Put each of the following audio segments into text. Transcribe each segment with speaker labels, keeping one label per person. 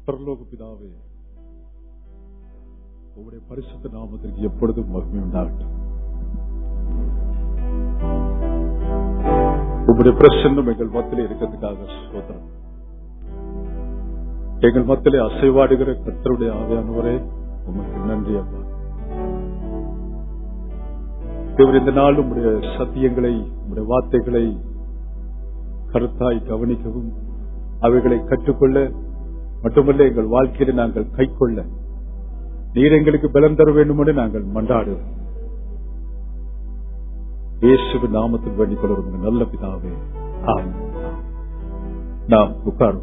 Speaker 1: பரலோக பிதாவே உங்களுடைய பரிசுத்த நாமத்திற்கு எப்பொழுதும் மகிமை உண்டாகட்டும் உங்களுடைய பிரசன்னம் எங்கள் மத்தியில் இருக்கிறதுக்காக சோதரம் எங்கள் மத்தியிலே அசைவாடுகிற கர்த்தருடைய ஆவியானவரே உமக்கு நன்றி அப்பா இவர் இந்த நாள் உங்களுடைய சத்தியங்களை உங்களுடைய வார்த்தைகளை கருத்தாய் கவனிக்கவும் அவைகளை கற்றுக்கொள்ள மட்டுமல்ல எங்கள் வாழ்க்கையில நாங்கள் கை கொள்ள நீர் எங்களுக்கு பலம் தர வேண்டும் என்று நாங்கள் மன்றாடுவோம் இயேசுவின் நாமத்தில் வேண்டிக் கொள்வோம் நல்ல பிதாவே ஆமென். நாம் உட்காரும்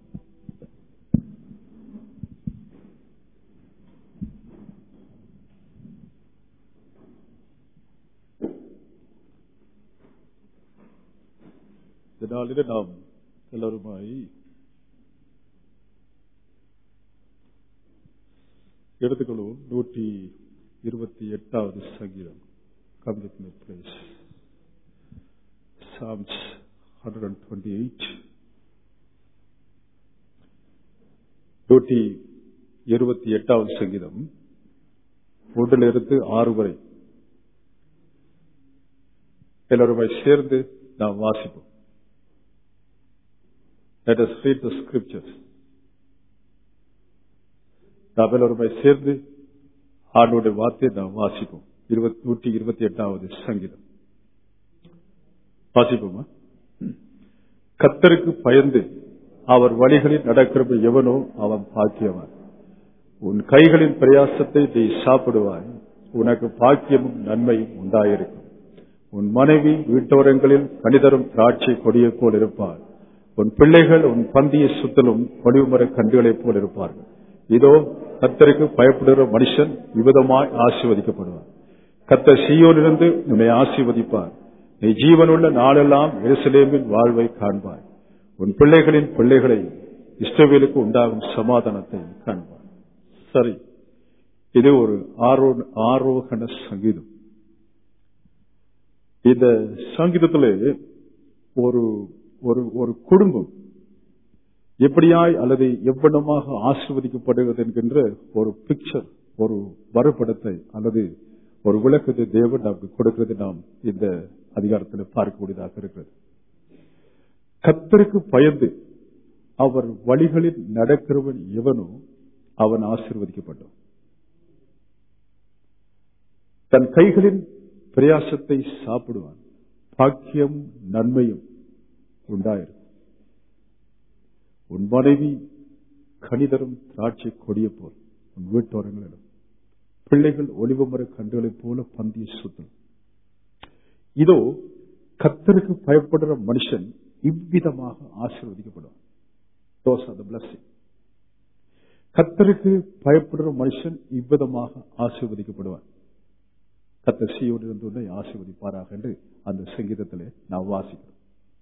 Speaker 1: இதனாலே நாம் எல்லாருமாய் எடுத்துக்கொள்வோம் நூற்றி இருபத்தி எட்டாவது சங்கீதம் கம்யூனிட் பிளேஸ் Psalms hundred and twenty eight நூற்றி இருபத்தி எட்டாவது சங்கீதம் ஒன்றிலிருந்து ஆறு வரை எல்லாருமே சேர்ந்து நாம் வாசிப்போம் Let us read the scriptures. நாம் எல்லோருமே சேர்ந்து ஆண்டோடைய வார்த்தையை நாம் வாசிப்போம் இருபத்தி நூற்றி இருபத்தி எட்டாவது சங்கீதம் வாசிப்போமா கத்தருக்கு பயந்து அவர் வழிகளில் நடக்கிறவன் எவனோ அவன் பாக்கியவன் உன் கைகளின் பிரயாசத்தை நீ சாப்பிடுவாய் உனக்கு பாக்கியமும் நன்மையும் உண்டாயிருக்கும் உன் மனைவி வீட்டோரங்களில் கணிதரும் திராட்சை கொடியை போல் இருப்பார் உன் பிள்ளைகள் உன் பந்திய சுத்தலும் பொலிவுமர கண்டுகளைப் போல் இருப்பார்கள் இதோ கத்தருக்கு பயப்படுகிற மனுஷன் விவிதமாய் ஆசீர்வதிக்கப்படுவார் கத்தர் சீயோனிலிருந்து உன்னை ஆசீர்வதிப்பார் நீ ஜீவனுள்ள நாளெல்லாம் எருசலேமின் வாழ்வை காண்பாய் உன் பிள்ளைகளின் பிள்ளைகளை இஷ்டவேலுக்கு உண்டாகும் சமாதானத்தை காண்பாய் சரி இது ஒரு ஆரோ ஆரோகண சங்கீதம் இந்த சங்கீதத்திலே ஒரு ஒரு ஒரு குடும்பம் எப்படியாய் அல்லது எவ்வளமாக ஆசிர்வதிக்கப்படுகிறது என்கின்ற ஒரு பிக்சர் ஒரு வரைபடத்தை அல்லது ஒரு விளக்கத்தை தேவன் நமக்கு கொடுக்கிறது நாம் இந்த அதிகாரத்தில் பார்க்கக்கூடியதாக இருக்கிறது கத்தருக்கு பயந்து அவர் வழிகளில் நடக்கிறவன் எவனோ அவன் ஆசிர்வதிக்கப்பட்டான் தன் கைகளின் பிரயாசத்தை சாப்பிடுவான் பாக்கியம் நன்மையும் உண்டாயிருக்கும் உன் மனைவி கணிதரும் திராட்சை கொடிய போல் உன் வீட்டோரங்களிலும் பிள்ளைகள் ஒளிவமர கண்டுகளைப் போல பந்திய சுத்தம் இதோ கத்தருக்கு பயப்படுற மனுஷன் இவ்விதமாக ஆசீர்வதிக்கப்படுவான் தோஸ் அந்த பிளஸிங் கத்தருக்கு பயப்படுற மனுஷன் இவ்விதமாக ஆசீர்வதிக்கப்படுவான் கத்தர் சீயோடு இருந்து உன்னை ஆசீர்வதிப்பாராக என்று அந்த சங்கீதத்திலே நாம் வாசிக்கிறோம்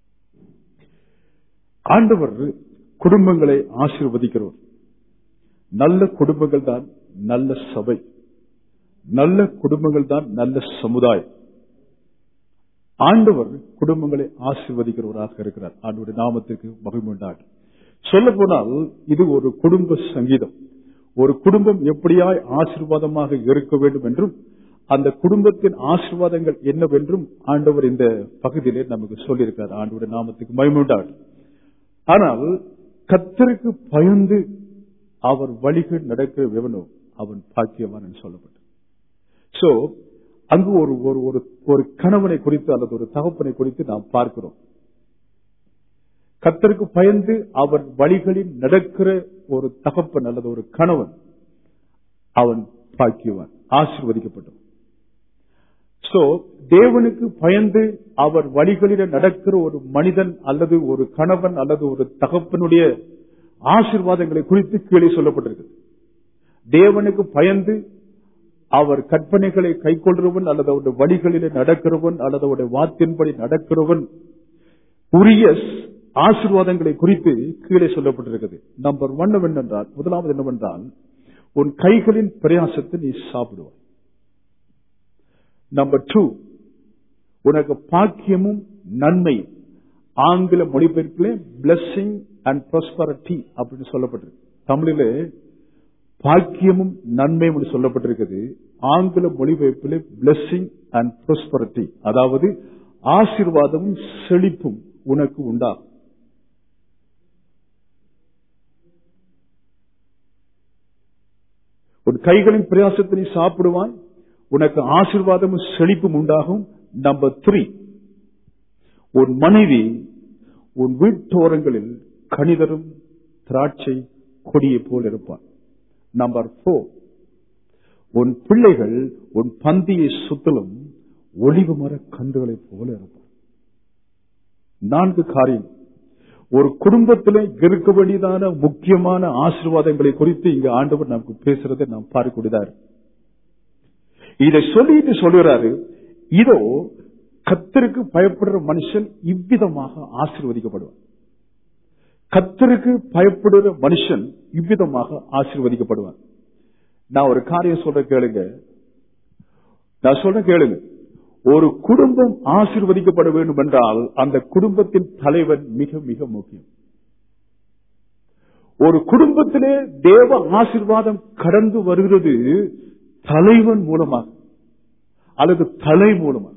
Speaker 1: ஆண்டவர் குடும்பங்களை ஆசீர்வதிக்கிறோம் நல்ல குடும்பங்கள் தான் நல்ல சபை நல்ல குடும்பங்கள் தான் நல்ல சமுதாயம் ஆண்டவர் குடும்பங்களை ஆசீர்வதிக்கிறவராக இருக்கிறார் ஆண்டவருடைய நாமத்திற்கு மகிழ்வுண்டாக சொல்ல போனால் இது ஒரு குடும்ப சங்கீதம் ஒரு குடும்பம் எப்படியாய் ஆசீர்வாதமாக இருக்க வேண்டும் என்றும் அந்த குடும்பத்தின் ஆசீர்வாதங்கள் என்னவென்றும் ஆண்டவர் இந்த பகுதியிலே நமக்கு சொல்லியிருக்கார் ஆண்டவருடைய நாமத்துக்கு மகிழ்வுண்டாக ஆனால் கத்தருக்கு பயந்து அவர் வழிகள் நடக்க எவனோ அவன் பாக்கியவான் என்று சொல்லப்பட்டது சோ அங்கு ஒரு ஒரு ஒரு ஒரு கணவனை குறித்து அல்லது ஒரு தகப்பனை குறித்து நாம் பார்க்கிறோம் கத்தருக்கு பயந்து அவர் வழிகளில் நடக்கிற ஒரு தகப்பன் அல்லது ஒரு கணவன் அவன் பாக்கியவான் ஆசிர்வதிக்கப்பட்டவன் சோ தேவனுக்கு பயந்து அவர் வழிகளில நடக்கிற ஒரு மனிதன் அல்லது ஒரு கணவன் அல்லது ஒரு தகப்பனுடைய ஆசிர்வாதங்களை குறித்து கீழே சொல்லப்பட்டிருக்கு தேவனுக்கு பயந்து அவர் கற்பனைகளை கைக்கொள்றவன் அல்லது அவருடைய வழிகளிலே நடக்கிறவன் அல்லது அவருடைய வாத்தின்படி நடக்கிறவன் உரிய ஆசிர்வாதங்களை குறித்து கீழே சொல்லப்பட்டிருக்கிறது நம்பர் ஒன் என்னவென்றால் முதலாவது என்னவென்றால் உன் கைகளின் பிரயாசத்தை நீ சாப்பிடுவாய் நம்பர் டூ உனக்கு பாக்கியமும் நன்மையும் ஆங்கில மொழிபெயர்ப்பிலே பிளஸ்ஸிங் அண்ட் ப்ராஸ்பரிட்டி அப்படின்னு சொல்லப்பட்டிருக்கு தமிழிலே பாக்கியமும் நன்மையும் என்று சொல்லப்பட்டிருக்கிறது ஆங்கில மொழிபெயர்ப்பிலே பிளெஸிங் அண்ட் ப்ராஸ்பரிட்டி அதாவது ஆசீர்வாதமும் செழிப்பும் உனக்கு உண்டாகும் உன் கைகளின் பிரயாசத்தை நீ சாப்பிடுவாய் உனக்கு ஆசீர்வாதமும் செழிப்பும் உண்டாகும் நம்பர் த்ரீ உன் மனைவி உன் வீட்டோரங்களில் கணிதரும் திராட்சை கொடியை போல் இருப்பார் நம்பர் போர் உன் பிள்ளைகள் உன் பந்தியை சுத்தலும் ஒளிவு மர கன்றுகளைப் போல இருப்பார் நான்கு காரியம் ஒரு குடும்பத்தில் இருக்க வேண்டியதான முக்கியமான ஆசீர்வாதங்களை குறித்து இங்க ஆண்டவர் நமக்கு பேசுறதை நாம் பார்க்கக்கூடியதா இருக்கு இதை சொல்லிட்டு சொல்லுறாரு இதோ கத்தருக்கு பயப்படுற மனுஷன் இவ்விதமாக ஆசீர்வதிக்கப்படுவான் கத்தருக்கு பயப்படுற மனுஷன் இவ்விதமாக ஆசீர்வதிக்கப்படுவான் நான் ஒரு காரியம் சொல்ற கேளுங்க நான் சொல்ற கேளுங்க ஒரு குடும்பம் ஆசீர்வதிக்கப்பட வேண்டும் என்றால் அந்த குடும்பத்தின் தலைவன் மிக மிக முக்கியம் ஒரு குடும்பத்திலே தேவ ஆசீர்வாதம் கடந்து வருகிறது தலைவன் மூலமாக அல்லது தலை மூலமாக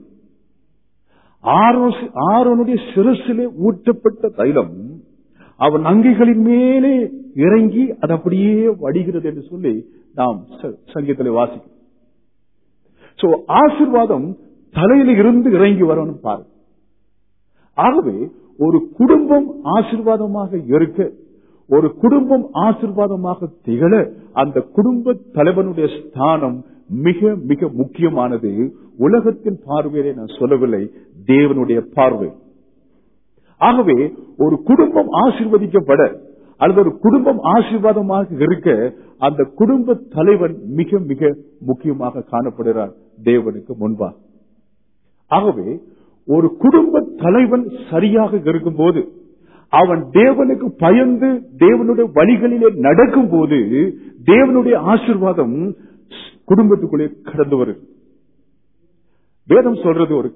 Speaker 1: ஆரோனுடைய சிரசிலே ஊற்றப்பட்ட தைலம் அவன் அங்கிகளின் மேலே இறங்கி அது அப்படியே வடிகிறது என்று சொல்லி நாம் சங்கீதத்தில் வாசிக்கிறோம் சோ ஆசிர்வாதம் தலையில இருந்து இறங்கி வரணும் பாரு ஆகவே ஒரு குடும்பம் ஆசிர்வாதமாக இருக்க ஒரு குடும்பம் ஆசிர்வாதமாக திகழ அந்த குடும்ப தலைவனுடைய ஸ்தானம் மிக மிக முக்கியமானது உலகத்தின் பார்வையிலே நான் சொல்லவில்லை தேவனுடைய பார்வை ஆகவே ஒரு குடும்பம் ஆசிர்வதிக்கப்பட அல்லது ஒரு குடும்பம் ஆசீர்வாதமாக இருக்க அந்த குடும்ப தலைவன் மிக மிக முக்கியமாக காணப்படுகிறார் தேவனுக்கு முன்பாக ஆகவே ஒரு குடும்ப தலைவன் சரியாக இருக்கும்போது அவன் தேவனுக்கு பயந்து தேவனுடைய வழிகளிலே நடக்கும் போது தேவனுடைய ஆசிர்வாதம் குடும்பத்துக்குள்ளே கடந்து வரும் வேதம் சொல்றது ஒரு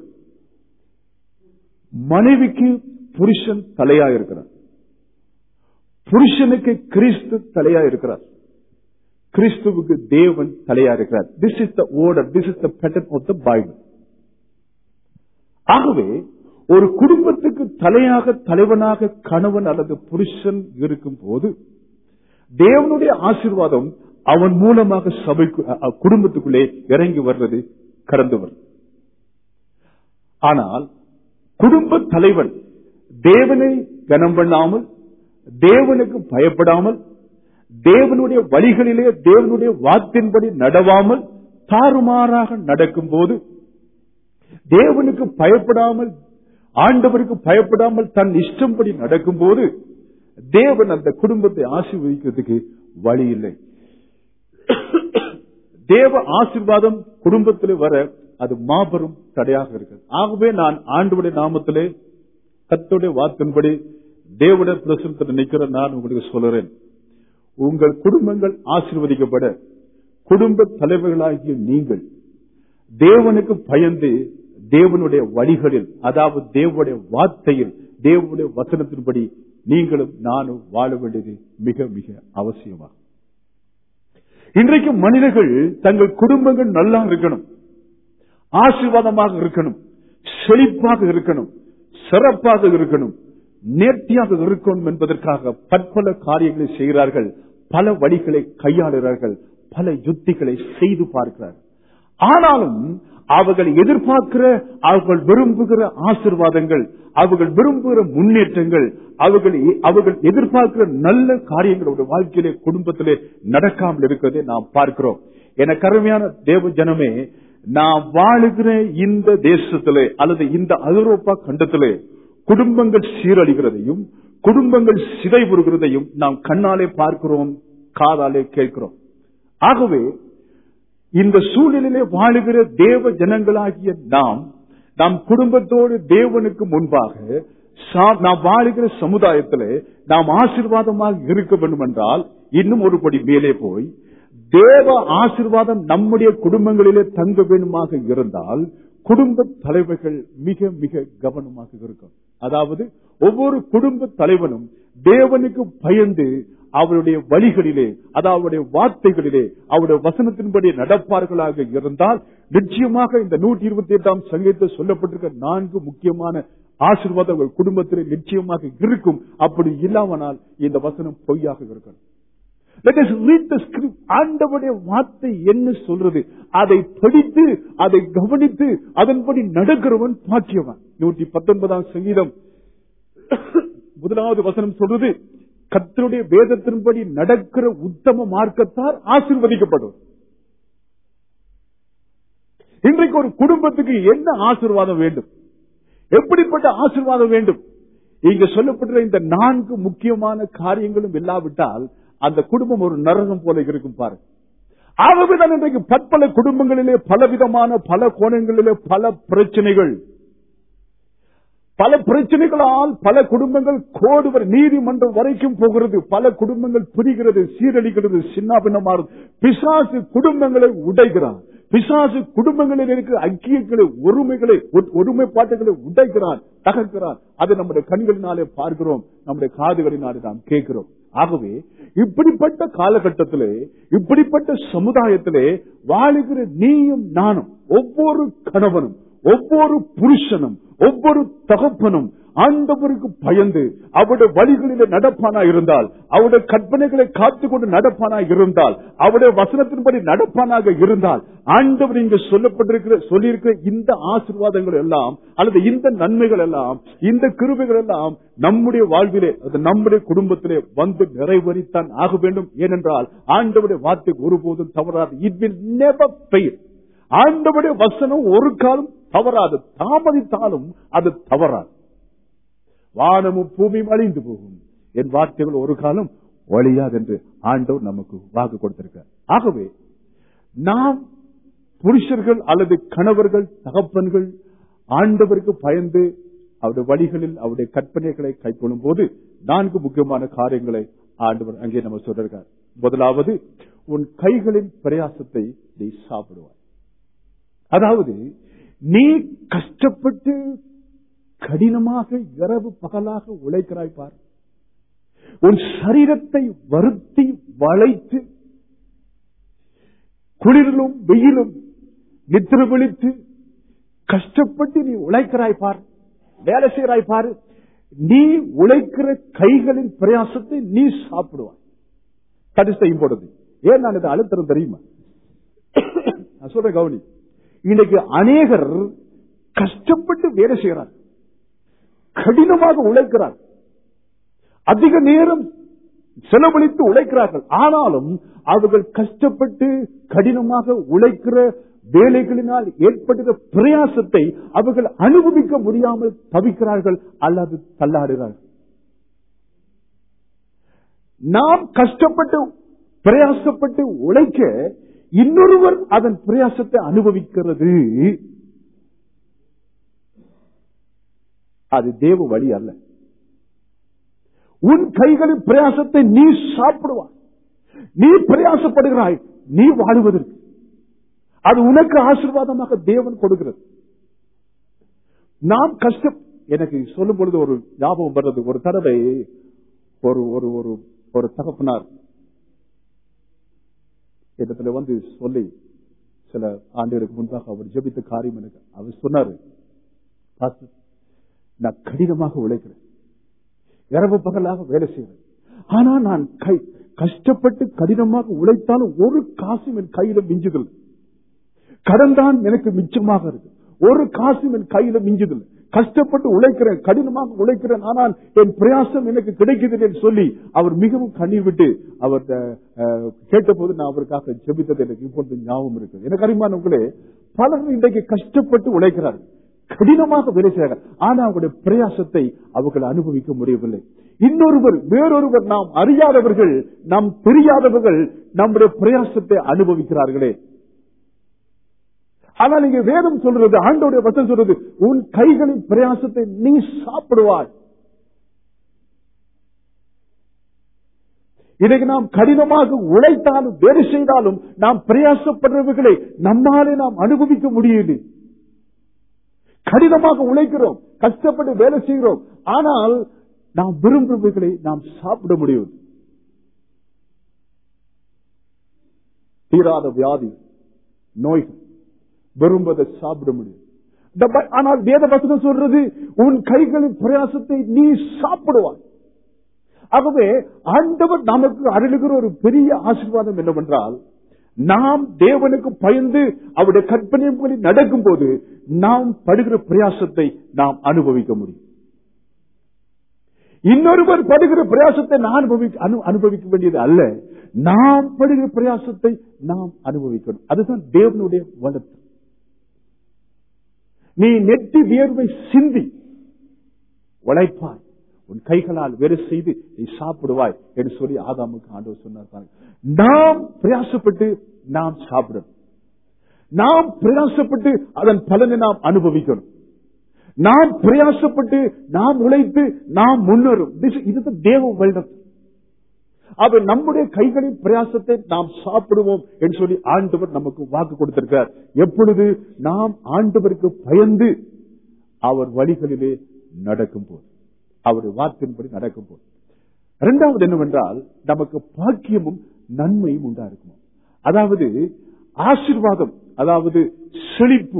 Speaker 1: மனைவிக்கு புருஷன் தலையா இருக்கிறார் புருஷனுக்கு கிறிஸ்து தலையா இருக்கிறார் கிறிஸ்துவுக்கு தேவன் தலையா இருக்கிறார் this is the order this is the pattern of the Bible ஆகவே ஒரு குடும்பத்துக்கு தலையாக தலைவனாக கணவன் அல்லது புருஷன் இருக்கும் போது தேவனுடைய ஆசீர்வாதம் அவன் மூலமாக சபைக்கு குடும்பத்துக்குள்ளே இறங்கி வர்றது கடந்து வரும் ஆனால் குடும்ப தலைவன் தேவனை கனம் பண்ணாமல் தேவனுக்கு பயப்படாமல் தேவனுடைய வழிகளிலே தேவனுடைய வாத்தின்படி நடவாமல் தாறுமாறாக நடக்கும் போது தேவனுக்கு பயப்படாமல் ஆண்டவருக்கு பயப்படாமல் தன் இஷ்டம்படி நடக்கும் போது தேவன் அந்த குடும்பத்தை ஆசீர்வதிக்கிறதுக்கு வழி இல்லை தேவ ஆசீர்வாதம் குடும்பத்தில் வர அது மாபெரும் தடையாக இருக்கிறது ஆகவே நான் ஆண்டவுடைய நாமத்திலே கத்துடைய வார்த்தையின்படி தேவட பிரசுரத்தில் நிற்கிற நான் உங்களுக்கு சொல்றேன் உங்கள் குடும்பங்கள் ஆசீர்வதிக்கப்பட குடும்ப தலைவர்களாகிய நீங்கள் தேவனுக்கு பயந்து தேவனுடைய வழிகளில் அதாவது தேவனுடைய வார்த்தையில் தேவனுடைய வசனத்தின்படி நீங்களும் நானும் வாழ வேண்டியது மிக மிக அவசியமாகும் இன்றைக்கு மனிதர்கள் தங்கள் குடும்பங்கள் நல்லா இருக்கணும் ஆசீர்வாதமாக இருக்கணும் செழிப்பாக இருக்கணும் சிறப்பாக இருக்கணும் நேர்த்தியாக இருக்கணும் என்பதற்காக பற்பல காரியங்களை செய்கிறார்கள் பல வழிகளை கையாளுகிறார்கள் பல யுத்திகளை செய்து பார்க்கிறார்கள் ஆனாலும் அவர்கள் எதிர்பார்க்கிற அவர்கள் விரும்புகிற ஆசிர்வாதங்கள் அவர்கள் விரும்புகிற முன்னேற்றங்கள் அவர்கள் அவர்கள் எதிர்பார்க்கிற நல்ல காரியங்களோட வாழ்க்கையிலே குடும்பத்திலே நடக்காமல் இருக்கிறதை நாம் பார்க்கிறோம் என கருமையான தேவ ஜனமே நாம் வாழுகிற இந்த தேசத்திலே அல்லது இந்த ஐரோப்பா கண்டத்திலே குடும்பங்கள் சீரழிகிறதையும் குடும்பங்கள் சிதைவுறுகிறதையும் நாம் கண்ணாலே பார்க்கிறோம் காதாலே கேட்கிறோம் ஆகவே இந்த சூழ்நிலையிலே வாழுகிற தேவ ஜனங்களாகிய நாம் நம் குடும்பத்தோடு தேவனுக்கு முன்பாக நாம் வாழுகிற சமுதாயத்திலே நாம் ஆசீர்வாதமாக இருக்க வேண்டும் என்றால் இன்னும் ஒருபடி மேலே போய் தேவ ஆசிர்வாதம் நம்முடைய குடும்பங்களிலே தங்க வேண்டுமாக இருந்தால் குடும்ப தலைவர்கள் மிக மிக கவனமாக இருக்கும் அதாவது ஒவ்வொரு குடும்ப தலைவனும் தேவனுக்கு பயந்து அவருடைய வழிகளிலே அதாவது அவருடைய வார்த்தைகளிலே அவருடைய வசனத்தின்படி நடப்பார்களாக இருந்தால் நிச்சயமாக இந்த நூற்றி இருபத்தி எட்டாம் சங்கீதத்தில் சொல்லப்பட்டிருக்க நான்கு முக்கியமான ஆசீர்வாதம் உங்கள் குடும்பத்திலே நிச்சயமாக இருக்கும் அப்படி இல்லாமனால் இந்த வசனம் பொய்யாக இருக்கணும் Let us read the script. ஆண்டவருடைய வார்த்தை என்ன சொல்றது அதை படித்து அதை கவனித்து அதன்படி நடக்கிறவன் பாக்கியவன் நூற்றி பத்தொன்பதாம் சங்கீதம் முதலாவது வசனம் சொல்றது கர்த்தருடைய வேதத்தின்படி நடக்கிற உத்தம மார்க்கத்தார் ஆசீர்வதிக்கப்படும் இன்றைக்கு ஒரு குடும்பத்துக்கு என்ன ஆசீர்வாதம் வேண்டும் எப்படிப்பட்ட ஆசீர்வாதம் வேண்டும் இங்க சொல்லப்பட்ட இந்த நான்கு முக்கியமான காரியங்களும் இல்லாவிட்டால் அந்த குடும்பம் ஒரு நரகம் போல இருக்கும் பாருங்க ஆகவேதான் இன்றைக்கு பற்பல குடும்பங்களிலே பலவிதமான பல கோணங்களிலே பல பிரச்சனைகள் பல பிரச்சனைகளால் பல குடும்பங்கள் கோடுவர் நீதிமன்றம் வரைக்கும் போகிறது பல குடும்பங்கள் பிரிகிறது சீரழிக்கிறது சின்னாபின்னமாறும் பிசாசு குடும்பங்களை உடைகிறான் பிசாசு குடும்பங்களில் இருக்கிற ஐக்கியங்களை ஒருமைகளை ஒ- ஒருமைப்பாட்டுகளை உடைக்கிறான் தகர்க்கிறான் அதை நம்முடைய கண்களினாலே பார்க்கிறோம் நம்முடைய காதுகளினாலே நாம் கேட்கிறோம் ஆகவே இப்படிப்பட்ட காலகட்டத்திலே இப்படிப்பட்ட சமுதாயத்திலே வாழுகிற நீயும் நானும் ஒவ்வொரு கணவனும் ஒவ்வொரு புருஷனும் ஒவ்வொரு தகப்பனும் ஆண்டவருக்கு பயந்து அவருடைய வழிகளிலே நடப்பானா இருந்தால் அவருடைய கற்பனைகளை காத்துக்கொண்டு நடப்பானா இருந்தால் அவருடைய வசனத்தின்படி நடப்பானாக இருந்தால் ஆண்டவர் இங்கு சொல்லப்பட்டிருக்கிற சொல்லியிருக்கிற இந்த ஆசீர்வாதங்கள் எல்லாம் அல்லது இந்த நன்மைகள் எல்லாம் இந்த கிருபைகள் எல்லாம் நம்முடைய வாழ்விலே அது நம்முடைய குடும்பத்திலே வந்து நிறைவேறித்தான் ஆக வேண்டும் ஏனென்றால் ஆண்டவருடைய வார்த்தை ஒருபோதும் தவறாது இட் வில் நெவர் பெயில் ஆண்டவருடைய வசனம் ஒரு காலம் தவறாது தாமதித்தாலும் அது தவறாது வானமும் பூமியும் அழிந்து போகும் என் வார்த்தைகள் ஒரு காலம் ஒழியாது என்று ஆண்டவர் நமக்கு வாக்கு கொடுத்திருக்கார் ஆகவே நாம் புருஷர்கள் அல்லது கணவர்கள் தகப்பன்கள் ஆண்டவருக்கு பயந்து அவருடைய வழிகளில் அவருடைய கற்பனைகளை கைக்கொள்ளும் போது நான்கு முக்கியமான காரியங்களை ஆண்டவர் அங்கே நம்ம சொல்றார் முதலாவது உன் கைகளின் பிரயாசத்தை நீ சாப்பிடுவாய் அதாவது நீ கஷ்டப்பட்டு கடினமாக இரவு பகலாக உழைக்கிறாய் பார் உன் சரீரத்தை வருத்தி வளைத்து குளிரிலும் வெயிலும் நித்திர விழித்து கஷ்டப்பட்டு நீ உழைக்கிறாய் பார் வேலை செய்கிறாய் பாரு நீ உழைக்கிற கைகளின் பிரயாசத்தை நீ சாப்பிடுவாய் தட் இஸ் இம்பார்ட்டன் ஏன் நான் இதை அழுத்தம் தெரியுமா நான் சொல்றேன் கவனி இன்னைக்கு அநேகர் கஷ்டப்பட்டு வேலை செய்கிறார் கடினமாக உழைக்கிறார் அதிக நேரம் செலவழித்து உழைக்கிறார்கள் ஆனாலும் அவர்கள் கஷ்டப்பட்டு கடினமாக உழைக்கிற வேலைகளினால் ஏற்படுகிற பிரயாசத்தை அவர்கள் அனுபவிக்க முடியாமல் தவிக்கிறார்கள் அல்லது தள்ளாடுகிறார்கள் நாம் கஷ்டப்பட்டு பிரயாசப்பட்டு உழைக்க இன்னொருவர் அதன் பிரயாசத்தை அனுபவிக்கிறது அது தேவ வழி அல்ல உன் கைகளின் பிரயாசத்தை நீ சாப்பிடுவாய் நீ பிரயாசப்படுகிறாய் நீ வாழுவதற்கு அது உனக்கு ஆசீர்வாதமாக தேவன் கொடுக்கிறது நாம் கஷ்டம் எனக்கு சொல்லும் பொழுது ஒரு ஞாபகம் வர்றது ஒரு தடவை ஒரு ஒரு ஒரு ஒரு தகப்பனார் இடத்துல வந்து சொல்லி சில ஆண்டுகளுக்கு முன்பாக அவர் ஜெபித்த காரியம் எனக்கு அவர் சொன்னாரு "பாஸ்டர், நான் கடினமாக உழைக்கிறேன் இரவு பகலாக வேலை செய்கிறேன் ஆனா நான் கை கஷ்டப்பட்டு கடினமாக உழைத்தாலும் ஒரு காசும் என் கையில மிஞ்சுதில்லை கடன் தான் எனக்கு மிச்சமாக இருக்கு ஒரு காசும் என் கையில மிஞ்சுதில்லை கஷ்டப்பட்டு உழைக்கிறேன் கடினமாக உழைக்கிறேன் ஆனால் என் பிரயாசம் எனக்கு கிடைக்குது என்று சொல்லி அவர் மிகவும் கண்ணீர் விட்டு அவர் அஹ், கேட்டபோது நான் அவருக்காக ஜெபித்தது எனக்கு இப்பொழுது ஞாபகம் இருக்கு எனக்கு அறிமானவங்களே பலர் இன்றைக்கு கஷ்டப்பட்டு உழைக்கிறார்கள் கடினமாக வேலை செய்கிறார்கள் ஆனா அவருடைய பிரயாசத்தை அவர்கள் அனுபவிக்க முடியவில்லை இன்னொருவர் வேறொருவர் நாம் அறியாதவர்கள் நாம் தெரியாதவர்கள் நம்முடைய பிரயாசத்தை அனுபவிக்கிறார்களே ஆனால் இங்க வேதம் சொல்றது ஆண்டோடைய வசனம் சொல்றது உன் கைகளின் பிரயாசத்தை நீ சாப்பிடுவாய் இன்னைக்கு நாம் கடினமாக உழைத்தாலும் வேலை செய்தாலும் நாம் பிரயாசப்படுறவர்களை நம்மாலே நாம் அனுபவிக்க முடியல கடினமாக உழைக்கிறோம் கஷ்டப்பட்டு வேலை செய்கிறோம் ஆனால் நாம் விரும்புபவைகளை நாம் சாப்பிட முடியும் தீராத வியாதி நோய்கள் விரும்பதை சாப்பிட முடியும் இந்த ப- ஆனால் வேத வசனம் சொல்றது உன் கைகளின் பிரயாசத்தை நீ சாப்பிடுவாய் ஆகவே ஆண்டவர் நமக்கு அருளுகிற ஒரு பெரிய ஆசீர்வாதம் என்னவென்றால் நாம் தேவனுக்கு பயந்து அவருடைய கற்பனைகளில் நடக்கும் போது நாம் படுகிற பிரயாசத்தை நாம் அனுபவிக்க முடியும் இன்னொருவர் படுகிற பிரயாசத்தை நான் அனுபவிக்க அனு- அனுபவிக்க வேண்டியது அல்ல நாம் படுகிற பிரயாசத்தை நாம் அனுபவிக்கணும் அதுதான் தேவனுடைய வளர்த்து நீ நெட்டி வியர்வை சிந்தி உழைப்பாய் உன் கைகளால் வேறு செய்து நீ சாப்பிடுவாய் என்று சொல்லி ஆதாமுக்கு ஆண்டவர் சொன்னார் பாருங்க. நாம் பிரயாசப்பட்டு நாம் சாப்பிடணும் நாம் பிரயாசப்பட்டு அதன் பலனை நாம் அனுபவிக்கணும் நாம் பிரயாசப்பட்டு நாம் உழைத்து நாம் முன்னேறும் This- இதுதான் தேவ வருடம் அவர் நம்முடைய கைகளின் பிரயாசத்தை நாம் சாப்பிடுவோம் என்று சொல்லி ஆண்டவர் நமக்கு வாக்கு கொடுத்திருக்கிறார் எப்பொழுது நாம் ஆண்டவருக்கு பயந்து அவர் வழிகளிலே நடக்கும் போது அவருடைய வார்த்தையின்படி நடக்கும் போது இரண்டாவது என்னவென்றால் நமக்கு பாக்கியமும் நன்மையும் உண்டா இருக்குமா அதாவது ஆசீர்வாதம் அதாவது செழிப்பு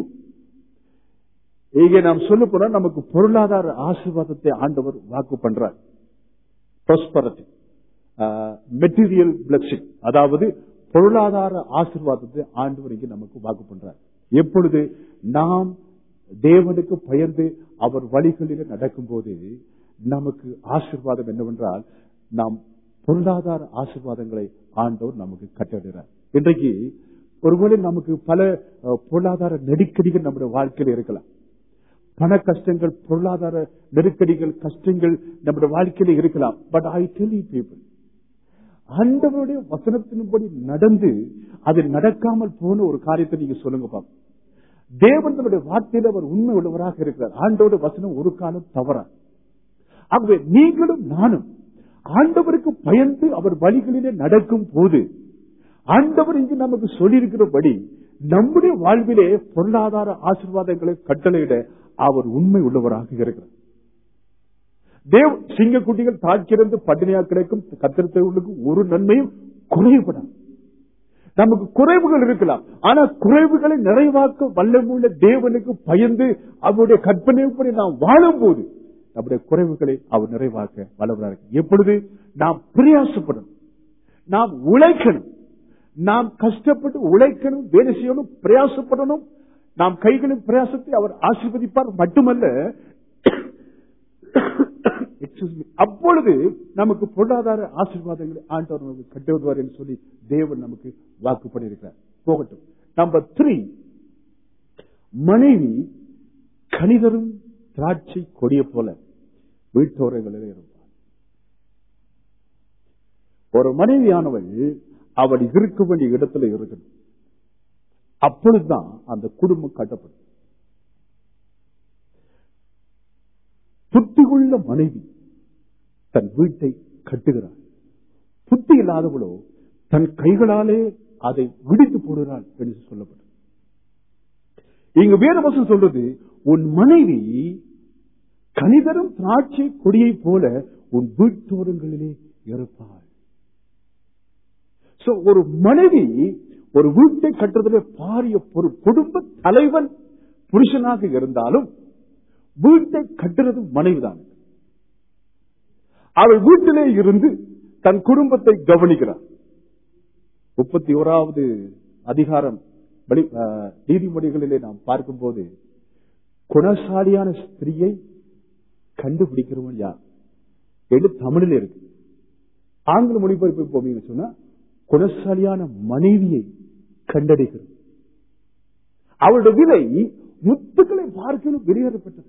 Speaker 1: இங்கே நாம் சொல்ல போனா நமக்கு பொருளாதார ஆசீர்வாதத்தை ஆண்டவர் வாக்கு பண்றார் prosperity மெட்டீரியல் பிளஸிங் அதாவது பொருளாதார ஆசீர்வாதத்தை ஆண்டவர் இங்கே நமக்கு வாக்கு பண்றார் எப்பொழுது நாம் தேவனுக்கு பயந்து அவர் வழிகளில் நடக்கும் போது நமக்கு ஆசீர்வாதம் என்னவென்றால் நாம் பொருளாதார ஆசீர்வாதங்களை ஆண்டவர் நமக்கு கட்டிடுறார் இன்றைக்கு ஒருவேளை நமக்கு பல அஹ், பொருளாதார நெருக்கடிகள் நம்முடைய வாழ்க்கையில் இருக்கலாம் பண கஷ்டங்கள் பொருளாதார நெருக்கடிகள் கஷ்டங்கள் நம்முடைய வாழ்க்கையில இருக்கலாம் but I tell you people ஆண்டவருடைய வசனத்தின்படி நடந்து அது நடக்காமல் போன ஒரு காரியத்தை நீங்க சொல்லுங்க பாப்போம் தேவன் தன்னுடைய வார்த்தையில அவர் உண்மை உள்ளவராக இருக்கிறார் ஆண்டோட வசனம் ஒரு காலம் தவறா ஆகவே நீங்களும் நானும் ஆண்டவருக்கு பயந்து அவர் வழிகளிலே நடக்கும் போது ஆண்டவர் இங்கு நமக்கு சொல்லியிருக்கிறபடி நம்முடைய வாழ்விலே பொருளாதார ஆசீர்வாதங்களை கட்டளையிட அவர் உண்மை உள்ளவராக இருக்கிறார் தேவ் சிங்கக்குட்டிகள் தாக்கிருந்து பட்டினியா கிடைக்கும் கத்திரத்தவர்களுக்கு ஒரு நன்மையும் குறைவுபடாது நமக்கு குறைவுகள் இருக்கலாம் ஆனா குறைவுகளை நிறைவாக்க வல்லமுள்ள தேவனுக்கு பயந்து அவருடைய கற்பனைப்படி நாம் வாழும் போது நம்முடைய குறைவுகளை அவர் நிறைவாக்க வல்லவராக இருக்கு. எப்பொழுது நாம் பிரயாசப்படணும் நாம் உழைக்கணும் நாம் கஷ்டப்பட்டு உழைக்கணும் வேலை செய்யணும் பிரயாசப்படணும் நாம் கைகளின் பிரயாசத்தை அவர் ஆசீர்வதிப்பார் மட்டுமல்ல Excuse me. அப்பொழுது நமக்கு பொருளாதார ஆசீர்வாதங்களை ஆண்டவர் நமக்கு கட்டி வருவார் என்று சொல்லி தேவன் நமக்கு வாக்கு பண்ணியிருக்கிறார் போகட்டும் நம்பர் த்ரீ மனைவி கணிதரும் திராட்சை கொடிய போல வீட்டோரங்களில் இருப்பார் ஒரு மனைவியானவள் அவள் இருக்க வேண்டிய இடத்துல இருக்கணும் அப்பொழுதுதான் அந்த குடும்பம் கட்டப்படும் புத்தியுள்ள மனைவி தன் வீட்டை கட்டுகிறாள் புத்தி இல்லாதவளோ தன் கைகளாலே அதை விடித்து போடுகிறாள் என்று சொல்லப்படும் இங்கு வேதவசம் சொல்றது உன் மனைவி கணிதரும் திராட்சை கொடியை போல உன் வீட்டோரங்களிலே இருப்பாள் So, ஒரு மனைவி ஒரு வீட்டை கட்டுறதுல பாரிய ஒரு குடும்ப தலைவன் புருஷனாக இருந்தாலும் வீட்டை கட்டுறது மனைவிதான் அவள் வீட்டிலே இருந்து தன் குடும்பத்தை கவனிக்கிறார் முப்பத்தி ஓராவது அதிகாரம் வெளி- அஹ், நீதிமொழிகளிலே நாம் பார்க்கும்போது குணசாலியான ஸ்திரியை கண்டுபிடிக்கிறவன் யார் என்று தமிழில் இருக்கு ஆங்கில மொழிபெயர்ப்பு போவீங்கன்னு சொன்னா குணசாலியான மனைவியை கண்டடைகிறது அவளுடைய விலை முத்துக்களை பார்க்கலும் வெளியேறப்பட்டது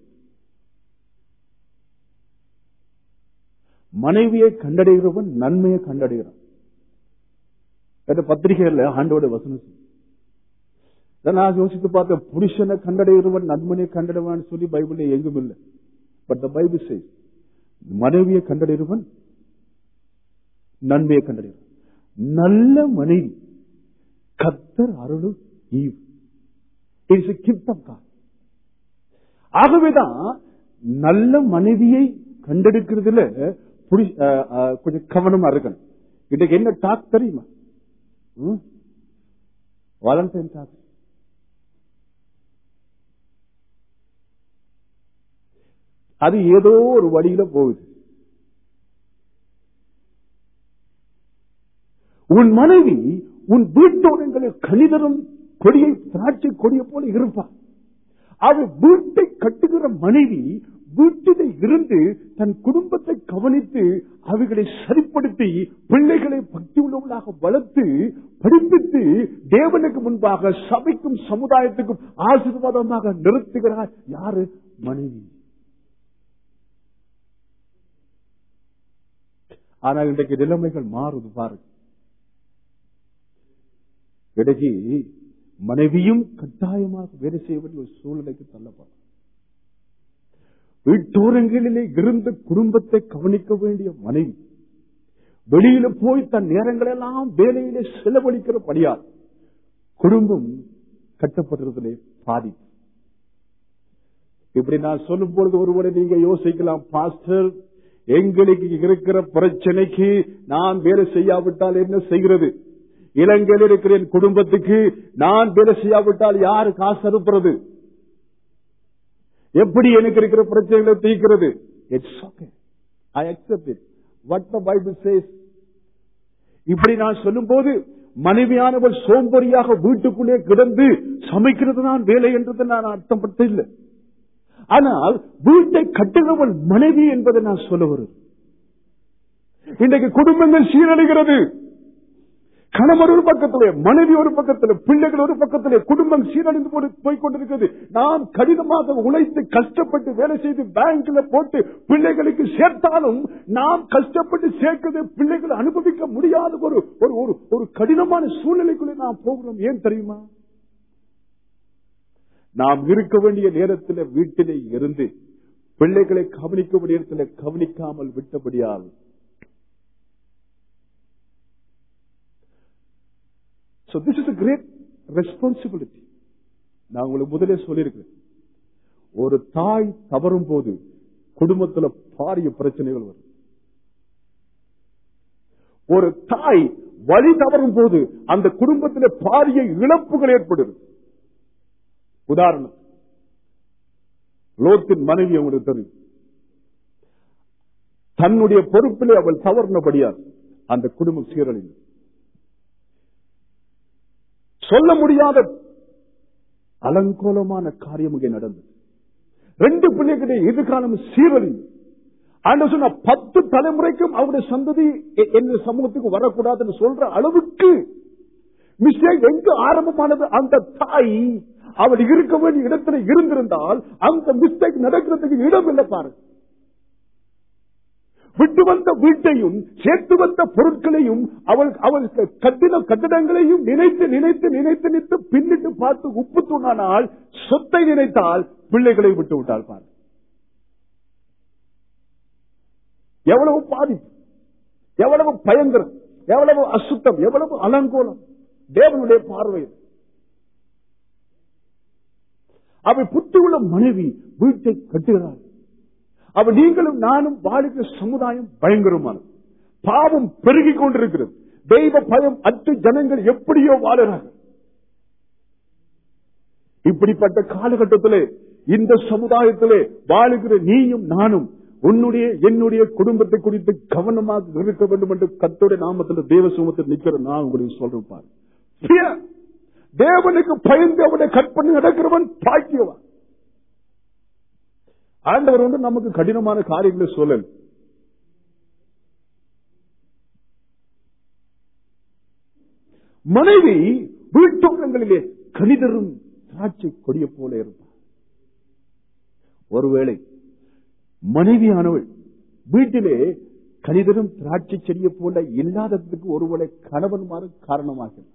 Speaker 1: மனைவியை கண்டடைகிறவன் நன்மையை கண்டடைகிறான் என்ற பத்திரிகையில ஆண்டோட வசனம் சொல்லு. இதை நான் யோசித்து பார்த்த புருஷனை கண்டடைகிறவன் நன்மனையை கண்டடைவான்னு சொல்லி பைபிள்ல எங்கும் இல்லை பட் த பைபிள் சே மனைவியை கண்டடைகிறவன் நன்மையை கண்டடைகிறான் நல்ல மனைவி கத்தர் அருளும் ஈவு இட்ஸ் கிஃப்ட் ஆஃப் காட் ஆகவேதான் நல்ல மனைவியை
Speaker 2: கண்டெடுக்கிறதுல புடி- அஹ், அஹ், கொஞ்சம் கவனமா இருக்கணும் இன்னைக்கு என்ன டாக் தெரியுமா வாலண்டைன் டாக் அது ஏதோ ஒரு வழியில போகுது உன் மனைவி உன் வீட்டோரங்களில் கணிதரும் கொடியை திராட்சை கொடியை போல இருப்பார் அவள் வீட்டை கட்டுகிற மனைவி வீட்டிலே இருந்து தன் குடும்பத்தை கவனித்து அவைகளை சரிப்படுத்தி பிள்ளைகளை பக்தி உள்ளவர்களாக வளர்த்து படிப்பித்து தேவனுக்கு முன்பாக சபைக்கும் சமுதாயத்துக்கும் ஆசீர்வாதமாக நிறுத்துகிறார் யாரு மனைவி ஆனா இன்றைக்கு நிலைமைகள் மாறுது பாருங்க இடையே மனைவியும் கட்டாயமாக வேலை செய்ய வேண்டிய ஒரு சூழ்நிலைக்கு தள்ளப்படும் வீட்டோரங்களிலே இருந்த குடும்பத்தை கவனிக்க வேண்டிய மனைவி வெளியில போய் தன் நேரங்களெல்லாம் வேலையிலே செலவழிக்கிற படியால் குடும்பம் கட்டப்படுறதிலே பாதிப்பு இப்படி நான் சொல்லும் பொழுது ஒருவரை நீங்க யோசிக்கலாம் பாஸ்டர் எங்களுக்கு இருக்கிற பிரச்சனைக்கு நான் வேலை செய்யாவிட்டால் என்ன செய்கிறது இலங்கையில் இருக்கிற என் குடும்பத்துக்கு நான் வேலை செய்யாவிட்டால் யாரு காசு அனுப்புறது எப்படி எனக்கு இருக்கிற பிரச்சனைகளை தீர்க்கிறது it's okay I accept it what the Bible says இப்படி நான் சொல்லும் போது மனைவியானவள் சோம்பறியாக வீட்டுக்குள்ளே கிடந்து சமைக்கிறது தான் வேலை என்றது நான் அர்த்தப்பட்டு இல்லை ஆனால் வீட்டை கட்டுகிறவள் மனைவி என்பதை நான் சொல்ல வருது இன்றைக்கு குடும்பங்கள் சீரழிகிறது கணவர் ஒரு பக்கத்திலே மனைவி ஒரு பக்கத்திலே பிள்ளைகள் ஒரு பக்கத்திலே குடும்பம் சீரழிந்து போய் போய்க் கொண்டிருக்கிறது நாம் கடினமாக உழைத்து கஷ்டப்பட்டு வேலை செய்து பேங்க்ல போட்டு பிள்ளைகளுக்கு சேர்த்தாலும் நாம் கஷ்டப்பட்டு சேர்க்கிறது பிள்ளைகள் அனுபவிக்க முடியாத ஒரு ஒரு ஒரு ஒரு கடினமான சூழ்நிலைக்குள்ளே நாம் போகிறோம் ஏன் தெரியுமா நாம் இருக்க வேண்டிய நேரத்தில் வீட்டிலே இருந்து பிள்ளைகளை கவனிக்க வேண்டிய இடத்துல கவனிக்காமல் விட்டபடியால் So this is a great responsibility. நான் உங்களுக்கு முதலே சொல்லியிருக்கிறேன் ஒரு தாய் தவறும் போது குடும்பத்துல பாரிய பிரச்சனைகள் வரும் ஒரு தாய் வழி தவறும் போது அந்த குடும்பத்தில் பாரிய இழப்புகள் ஏற்படுது உதாரணம் லோத்தின் மனைவி அவங்களுக்கு தெரியும் தன்னுடைய பொறுப்பிலே அவள் தவறுனபடியால் அந்த குடும்பம் சீரழிந்தது சொல்ல முடியாத அலங்கோலமான காரியம் இங்கே நடந்தது ரெண்டு பிள்ளைகளுடைய எதிர்காலம் சீரழிந்து ஆண்டு சொன்ன பத்து தலைமுறைக்கும் அவருடைய சந்ததி எ- எந்த சமூகத்துக்கு வரக்கூடாதுன்னு சொல்ற அளவுக்கு மிஸ்டேக் எங்க ஆரம்பமானது அந்த தாய் அவள் இருக்க வேண்டிய இடத்துல இருந்திருந்தால் அந்த மிஸ்டேக் நடக்கிறதுக்கு இடம் இல்லை பாருங்க விட்டு வந்த வீட்டையும் சேர்த்து வந்த பொருட்களையும் அவள் அவள் கட்டின கட்டிடங்களையும் நினைத்து நினைத்து நினைத்து நினைத்து பின்னிட்டு பார்த்து உப்பு தூணானால் சொத்தை நினைத்தால் பிள்ளைகளை விட்டு விட்டாள் பாரு எவ்வளவு பாதிப்பு எவ்வளவு பயங்கரம் எவ்வளவு அசுத்தம் எவ்வளவு அலங்கோலம் தேவனுடைய பார்வை அவள் புத்தி உள்ள மனைவி வீட்டை கட்டுகிறாள் அவ நீங்களும் நானும் வாழுகிற சமுதாயம் பயங்கரமானது பாவம் பெருகிக் கொண்டிருக்கிறது தெய்வ பயம் அற்ற ஜனங்கள் எப்படியோ வாழுறாங்க இப்படிப்பட்ட காலகட்டத்திலே இந்த சமுதாயத்திலே வாழுகிற நீயும் நானும் உன்னுடைய என்னுடைய குடும்பத்தை குறித்து கவனமாக இருக்க வேண்டும் என்று கத்தோடைய நாமத்தில் தேவ சுமத்தில் நிக்கிற நான் உங்களுக்கு சொல்றேன் பாரு Fear. தேவனுக்கு பயந்து அவனுடைய கற்பனை நடக்கிறவன் பாக்கியவன் ஆண்டவர் வந்து நமக்கு கடினமான காரியங்களை சொல்லல மனைவி வீட்டோரங்களிலே கணிதரும் திராட்சை கொடிய போல இருப்பார் ஒருவேளை மனைவியானவள் வீட்டிலே கணிதரும் திராட்சை செடியை போல இல்லாததுக்கு ஒருவேளை கணவன்மாறு காரணமாகிறது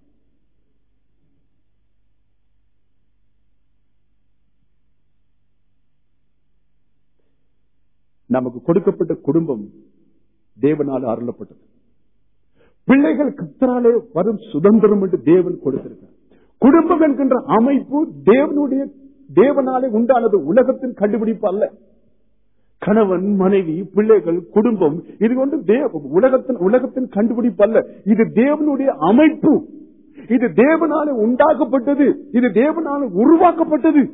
Speaker 2: நமக்கு கொடுக்கப்பட்ட குடும்பம் தேவனால் அருளப்பட்டது பிள்ளைகள் கத்தராலே வரும் சுதந்திரம் என்று தேவன் கொடுத்திருக்கிறார் குடும்பம் என்கின்ற அமைப்பு தேவனுடைய தேவனாலே உண்டானது உலகத்தின் கண்டுபிடிப்பு அல்ல கணவன் மனைவி பிள்ளைகள் குடும்பம் இது கொண்டு தேவ உலகத்தின் உலகத்தின் கண்டுபிடிப்பல்ல இது தேவனுடைய அமைப்பு இது தேவனால உண்டாக்கப்பட்டது இது தேவனால உருவாக்கப்பட்டது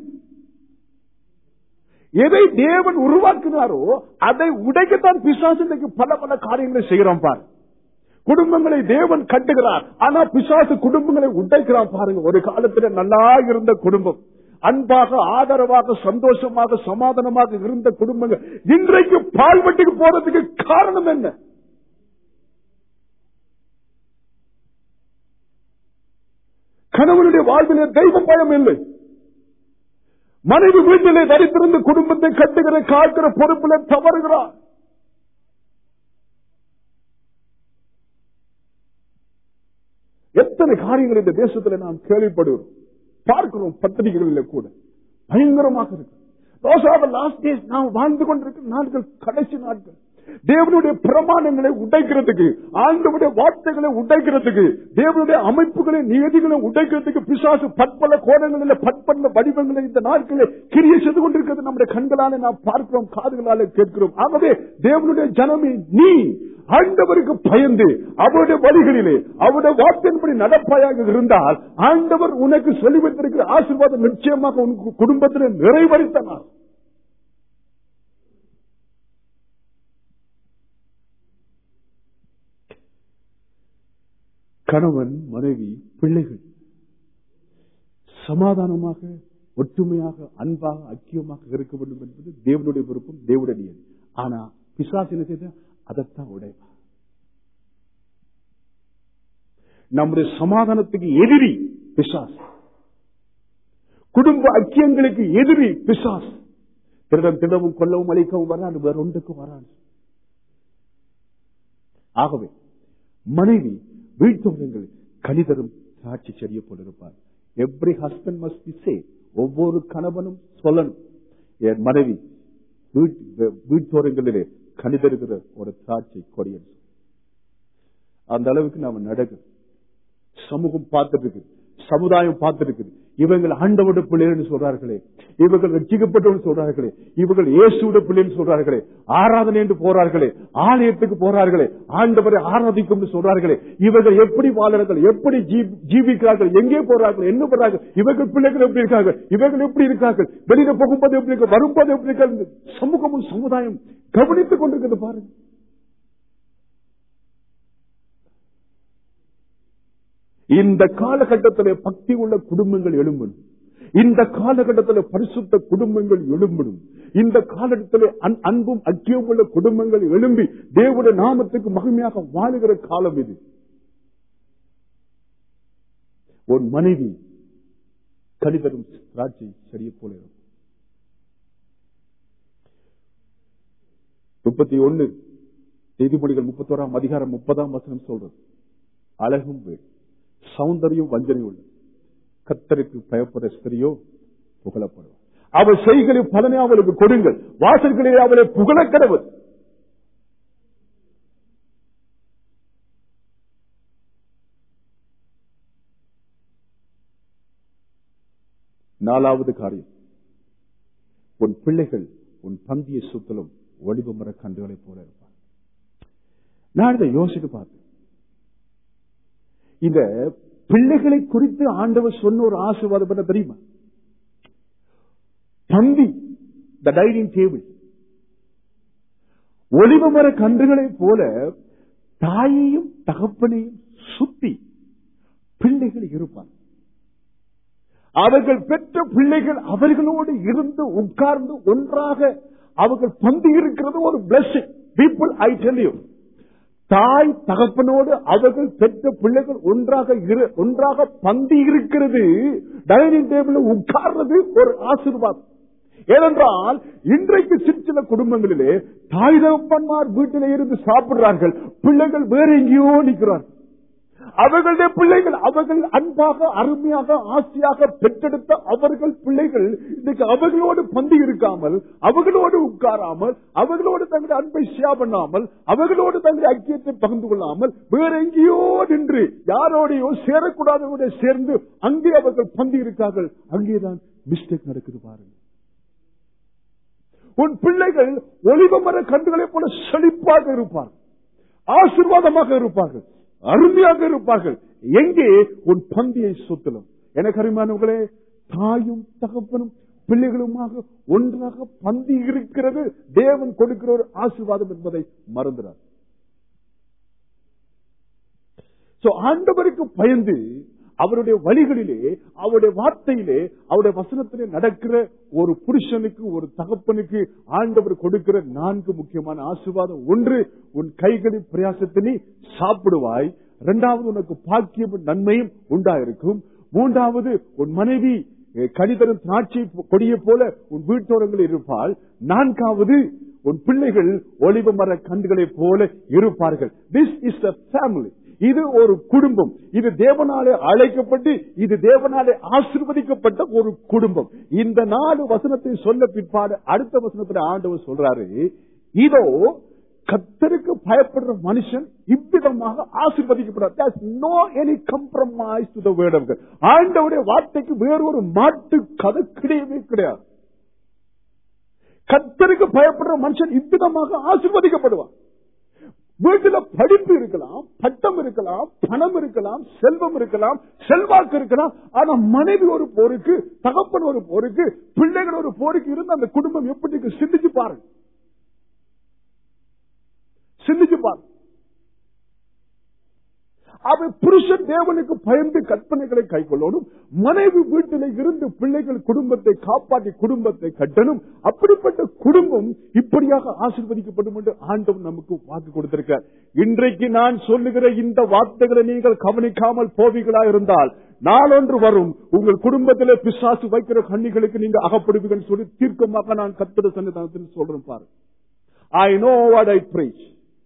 Speaker 2: எதை தேவன் உருவாக்கினாரோ அதை உடைக்கத்தான் பிசாசு இன்னைக்கு பல பல காரியங்களை செய்கிறோம் பாரு குடும்பங்களை தேவன் கட்டுகிறார் ஆனா பிசாசு குடும்பங்களை உடைக்கிறான் பாருங்க ஒரு காலத்துல நல்லா இருந்த குடும்பம் அன்பாக ஆதரவாக சந்தோஷமாக சமாதானமாக இருந்த குடும்பங்கள் இன்றைக்கு பால்வெட்டுக்கு போறதுக்கு காரணம் என்ன கணவனுடைய வாழ்விலே தெய்வ பயம் இல்லை மனைவி வீட்டிலே தரித்திருந்து குடும்பத்தை கட்டுகிற காக்கிற பொறுப்பில தவறுகிறார் எத்தனை காரியங்கள் இந்த தேசத்துல நாம் கேள்விப்படுகிறோம் பார்க்கிறோம் பத்திரிகைகளில் கூட பயங்கரமாக இருக்கு Those are the last days நாம் வாழ்ந்து கொண்டிருக்கிற நாட்கள் கடைசி நாட்கள் தேவனுடைய பிரமாணங்களை உடைக்கிறதுக்கு ஆண்டவுடைய வார்த்தைகளை உடைக்கிறதுக்கு தேவனுடைய அமைப்புகளை நியதிகளை உடைக்கிறதுக்கு பிசாசு பற்பல கோணங்களில் பற்பல வடிவங்களை இந்த நாட்களில் கிரிய செய்து கொண்டிருக்கிறது நம்முடைய கண்களாலே நாம் பார்க்கிறோம் காதுகளாலே கேட்கிறோம் ஆகவே தேவனுடைய ஜனமே நீ ஆண்டவருக்கு பயந்து அவருடைய வழிகளிலே அவருடைய வார்த்தையின்படி நடப்பாயாக இருந்தால் ஆண்டவர் உனக்கு சொல்லி வைத்திருக்கிற ஆசீர்வாதம் நிச்சயமாக உனக்கு குடும்பத்தில் நிறைவரித்தனார் கணவன் மனைவி பிள்ளைகள் சமாதானமாக ஒற்றுமையாக அன்பாக ஐக்கியமாக இருக்க வேண்டும் என்பது தேவனுடைய விருப்பம் தேவனுடைய நியதி ஆனா பிசாசின செய்த அதைத்தான் உடைவா நம்முடைய சமாதானத்துக்கு எதிரி பிசாஸ் குடும்ப ஐக்கியங்களுக்கு எதிரி பிசாஸ் திருடம் திடவும் கொல்லவும் அழிக்கவும் வராது வேற ஒன்றுக்கும் வராது ஆகவே மனைவி வீழ்த்தோட்டங்கள் கணிதரும் சாட்சி செடிய போல இருப்பார் every husband must be say ஒவ்வொரு கணவனும் சொல்லணும் என் மனைவி வீட்டோரங்களிலே கணிதருகிற ஒரு சாட்சி கொடியன் அந்த அளவுக்கு நாம நடக்கும் சமூகம் பார்த்துட்டு இருக்கு சமுதாயம் பார்த்திருக்குது இவங்கள் ஆண்டவோட பிள்ளைன்னு சொல்றார்களே இவர்கள் ரட்சிக்கப்பட்டவன் சொல்றார்களே இவர்கள் இயேசுட பிள்ளைன்னு சொல்றார்களே ஆராதனை என்று போறார்களே ஆலயத்துக்கு போறார்களே ஆண்டவரை ஆராதிக்கும் சொல்றார்களே இவர்கள் எப்படி வாழறார்கள் எப்படி ஜீவிக்கிறார்கள் எங்கே போறார்கள் என்ன போறார்கள் இவர்கள் பிள்ளைகள் எப்படி இருக்காங்க இவர்கள் எப்படி இருக்கார்கள் வெளியில போகும்போது எப்படி இருக்க வரும்போது எப்படி இருக்காங்க சமூகமும் சமுதாயம் கவனித்துக் கொண்டிருக்கிறது பாருங்க இந்த காலகட்டத்திலே பக்தி உள்ள குடும்பங்கள் எழும்பணும் இந்த காலகட்டத்தில் பரிசுத்த குடும்பங்கள் எழும்பணும் இந்த காலகட்டத்தில் அன்பும் அக்கியம் உள்ள குடும்பங்கள் எழும்பி தேவனுடைய நாமத்துக்கு மகிமையாக வாழுகிற காலம் இது ஒரு மனைவி கடிதரும் திராட்சை செடியை போல இருக்கும் முப்பத்தி ஒன்னு நீதிமொழிகள் முப்பத்தோராம் அதிகாரம் முப்பதாம் வசனம் சொல்றது அழகும் வீடு சௌந்தரியம் வஞ்சனை உள்ள கத்தருக்கு பயப்படுற ஸ்திரியோ புகழப்படுவார் அவள் செய்களின் பலனை அவளுக்கு கொடுங்கள் வாசல்களிலே அவளை புகழ கடவுள் நாலாவது காரியம் உன் பிள்ளைகள் உன் பந்திய சுத்தலும் ஒளிவு மர கன்றுகளை போல இருப்பார் நான் இதை யோசித்து பார்த்தேன் இந்த பிள்ளைகளை குறித்து ஆண்டவர் சொன்ன ஒரு ஆசீர்வாதம் என்ன தெரியுமா தந்தி த டைனிங் டேபிள் ஒளிவமர கன்றுகளைப் போல தாயையும் தகப்பனையும் சுத்தி பிள்ளைகள் இருப்பார் அவர்கள் பெற்ற பிள்ளைகள் அவர்களோடு இருந்து உட்கார்ந்து ஒன்றாக அவர்கள் பந்தி இருக்கிறது ஒரு blessing people I tell you தாய் தகப்பனோடு அவர்கள் பெற்ற பிள்ளைகள் ஒன்றாக ஒன்றாக பந்தி இருக்கிறது டைனிங் டேபிள் உட்கார்றது ஒரு ஆசீர்வாதம் ஏனென்றால் இன்றைக்கு சிற்சில குடும்பங்களிலே தாய் தகப்பன்மார் வீட்டிலே இருந்து சாப்பிடுறார்கள் பிள்ளைகள் வேற எங்கேயோ நிற்கிறார்கள் அவர்களுடைய பிள்ளைகள் அவர்கள் அன்பாக அருமையாக ஆசையாக பெற்றெடுத்த அவர்கள் பிள்ளைகள் இன்னைக்கு அவர்களோடு பந்தி இருக்காமல் அவர்களோடு உட்காராமல் அவர்களோடு தங்களுடைய அன்பை ஷியா பண்ணாமல் அவர்களோடு தங்களுடைய ஐக்கியத்தை பகிர்ந்து கொள்ளாமல் வேற எங்கேயோ நின்று யாரோடையோ சேரக்கூடாதவரோட சேர்ந்து அங்கே அவர்கள் பந்தி இருக்கார்கள் அங்கேதான் மிஸ்டேக் நடக்குது பாருங்க உன் பிள்ளைகள் ஒளிவ மர கன்றுகளைப் போல செழிப்பாக இருப்பார்கள் ஆசீர்வாதமாக இருப்பார்கள் அருமையாக இருப்பார்கள் எங்கே உன் பந்தியை சுத்தலும் எனக்கு அருமையானவர்களே தாயும் தகப்பனும் பிள்ளைகளுமாக ஒன்றாக பந்தி இருக்கிறது தேவன் கொடுக்கிற ஒரு ஆசீர்வாதம் என்பதை மறந்துடார் சோ ஆண்டவருக்கு பயந்து அவருடைய வழிகளிலே அவருடைய வார்த்தையிலே அவருடைய வசனத்திலே நடக்கிற ஒரு புருஷனுக்கு ஒரு தகப்பனுக்கு ஆண்டவர் கொடுக்கிற நான்கு முக்கியமான ஆசீர்வாதம் ஒன்று உன் கைகளின் பிரயாசத்தினை சாப்பிடுவாய் இரண்டாவது உனக்கு பாக்கியமும் நன்மையும் உண்டாயிருக்கும் மூன்றாவது உன் மனைவி கடிதரும் திராட்சை கொடியை போல உன் வீட்டோரங்கள் இருப்பாள் நான்காவது உன் பிள்ளைகள் ஒளிவ மர கண்டுகளைப் போல இருப்பார்கள் திஸ் இஸ் த ஃபேமிலி இது ஒரு குடும்பம் இது தேவனாலே அழைக்கப்பட்டு இது தேவனாலே ஆசிர்வதிக்கப்பட்ட ஒரு குடும்பம் இந்த நாலு வசனத்தை சொல்ல பிற்பாடு அடுத்த வசனத்துல ஆண்டவர் சொல்றாரு இதோ கத்தருக்கு பயப்படுற மனுஷன் இவ்விதமாக ஆசிர்வதிக்கப்படுறார் no any compromise to the word ஆண்டவருடைய வார்த்தைக்கு வேறொரு மாட்டு கதை கிடையவே கிடையாது கத்தருக்கு பயப்படுற மனுஷன் இவ்விதமாக ஆசிர்வதிக்கப்படுவான் வீட்டுல படிப்பு இருக்கலாம் பட்டம் இருக்கலாம் பணம் இருக்கலாம் செல்வம் இருக்கலாம் செல்வாக்கு இருக்கலாம் ஆனா மனைவி ஒரு போருக்கு தகப்பன் ஒரு போருக்கு பிள்ளைகள் ஒரு போருக்கு இருந்து அந்த குடும்பம் எப்படி இருக்கு சிந்திச்சு பாருங்க சிந்திச்சு பாருங்க அவன் புருஷன் தேவனுக்கு பயந்து கற்பனைகளை கை கொள்ளணும் மனைவி வீட்டில் இருந்து பிள்ளைகள் குடும்பத்தை காப்பாற்றி குடும்பத்தை கட்டணும் அப்படிப்பட்ட குடும்பம் இப்படியாக ஆசிர்வதிக்கப்படும் என்று ஆண்டவன் நமக்கு வாக்கு கொடுத்திருக்கிறார் இன்றைக்கு நான் சொல்லுகிற இந்த வார்த்தைகளை நீங்கள் கவனிக்காமல் போவீர்களா இருந்தால் நாளொன்று வரும் உங்கள் குடும்பத்திலே பிசாசு வைக்கிற கண்ணிகளுக்கு நீங்க அகப்படுவீங்கன்னு சொல்லி தீர்க்கமாக நான் கத்திர சன்னிதானத்தில் சொல்றேன் பாரு ஐ நோ வாட் ஐ பிரேச்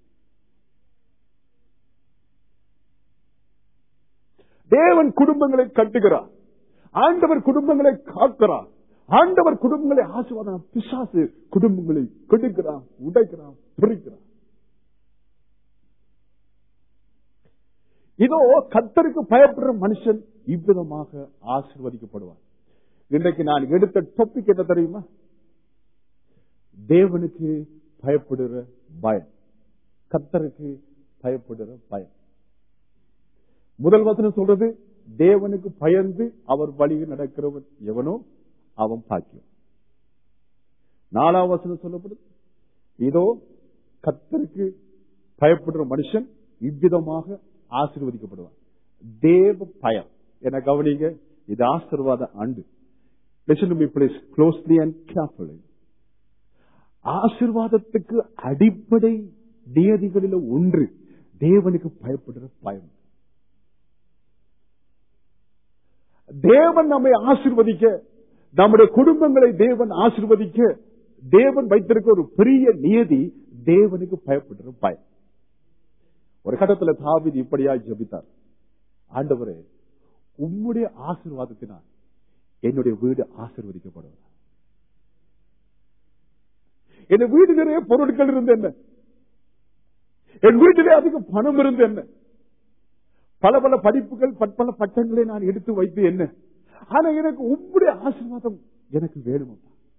Speaker 2: தேவன் குடும்பங்களை கட்டுகிறார் ஆண்டவர் குடும்பங்களை காக்கிறார் ஆண்டவர் குடும்பங்களை ஆசிர்வாதம் பிசாசு குடும்பங்களை கெடுக்கிறான் உடைக்கிறான் பிரிக்கிறான் இதோ கத்தருக்கு பயப்படுற மனுஷன் இவ்விதமாக ஆசிர்வதிக்கப்படுவார் இன்றைக்கு நான் எடுத்த டாபிக் என்ன தெரியுமா தேவனுக்கு பயப்படுற பயம் கத்தருக்கு பயப்படுற பயம் முதல் வசனம் சொல்றது தேவனுக்கு பயந்து அவர் வழியில் நடக்கிறவன் எவனோ அவன் பாக்கியம் நாலாம் வசனம் சொல்லப்படுது இதோ கத்தருக்கு பயப்படுற மனுஷன் இவ்விதமாக ஆசீர்வதிக்கப்படுவான் தேவ பயம் என கவனிங்க இது ஆசீர்வாத ஆண்டு Listen to me please closely and carefully. ஆசிர்வாதத்துக்கு அடிப்படை நியதிகளில் ஒன்று தேவனுக்கு பயப்படுற பயம் தேவன் நம்மை ஆசிர்வதிக்க நம்முடைய குடும்பங்களை தேவன் ஆசிர்வதிக்க தேவன் வைத்திருக்க ஒரு பெரிய நியதி தேவனுக்கு பயப்படுற பயம் ஒரு கட்டத்தில் தாவிது இப்படியா ஜபித்தார் ஆண்டவரே உம்முடைய ஆசிர்வாதத்தினால் என்னுடைய வீடு ஆசிர்வதிக்கப்படுவது என் வீடு நிறைய பொருட்கள் இருந்து என்ன என் வீட்டிலே அதிக பணம் இருந்து என்ன பல பல படிப்புகள் பல பட்டங்களை நான் எடுத்து வைத்து என்ன ஆனா எனக்கு உம்முடைய ஆசீர்வாதம் எனக்கு வேணும்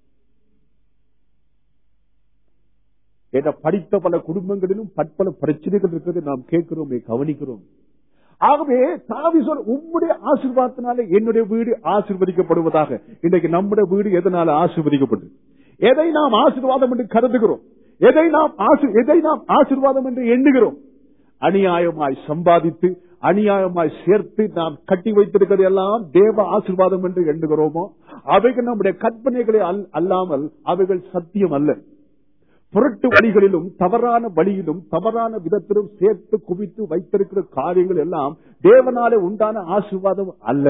Speaker 2: என படித்த பல குடும்பங்களிலும் பற்பல பிரச்சனைகள் இருக்கிறது நாம் கேட்கிறோமே கவனிக்கிறோம் ஆகவே தாவி சொல் உம்முடைய ஆசீர்வாதத்தினால என்னுடைய வீடு ஆசீர்வதிக்கப்படுவதாக இன்றைக்கு நம்முடைய வீடு எதனால ஆசீர்வதிக்கப்பட்டது எதை நாம் ஆசீர்வாதம் என்று கருதுகிறோம் எதை நாம் எதை நாம் ஆசீர்வாதம் என்று எண்ணுகிறோம் அநியாயமாய் சம்பாதித்து அநியாயமாய் சேர்த்து நாம் கட்டி வைத்திருக்கிறது எல்லாம் தேவ ஆசீர்வாதம் என்று எண்ணுகிறோமோ அவைகள் நம்முடைய கற்பனைகளை அல்லாமல் அவைகள் சத்தியம் அல்ல புரட்டு வழிகளிலும் தவறான வழியிலும் தவறான விதத்திலும் சேர்த்து குவித்து வைத்திருக்கிற காரியங்கள் எல்லாம் தேவனாலே உண்டான ஆசீர்வாதம் அல்ல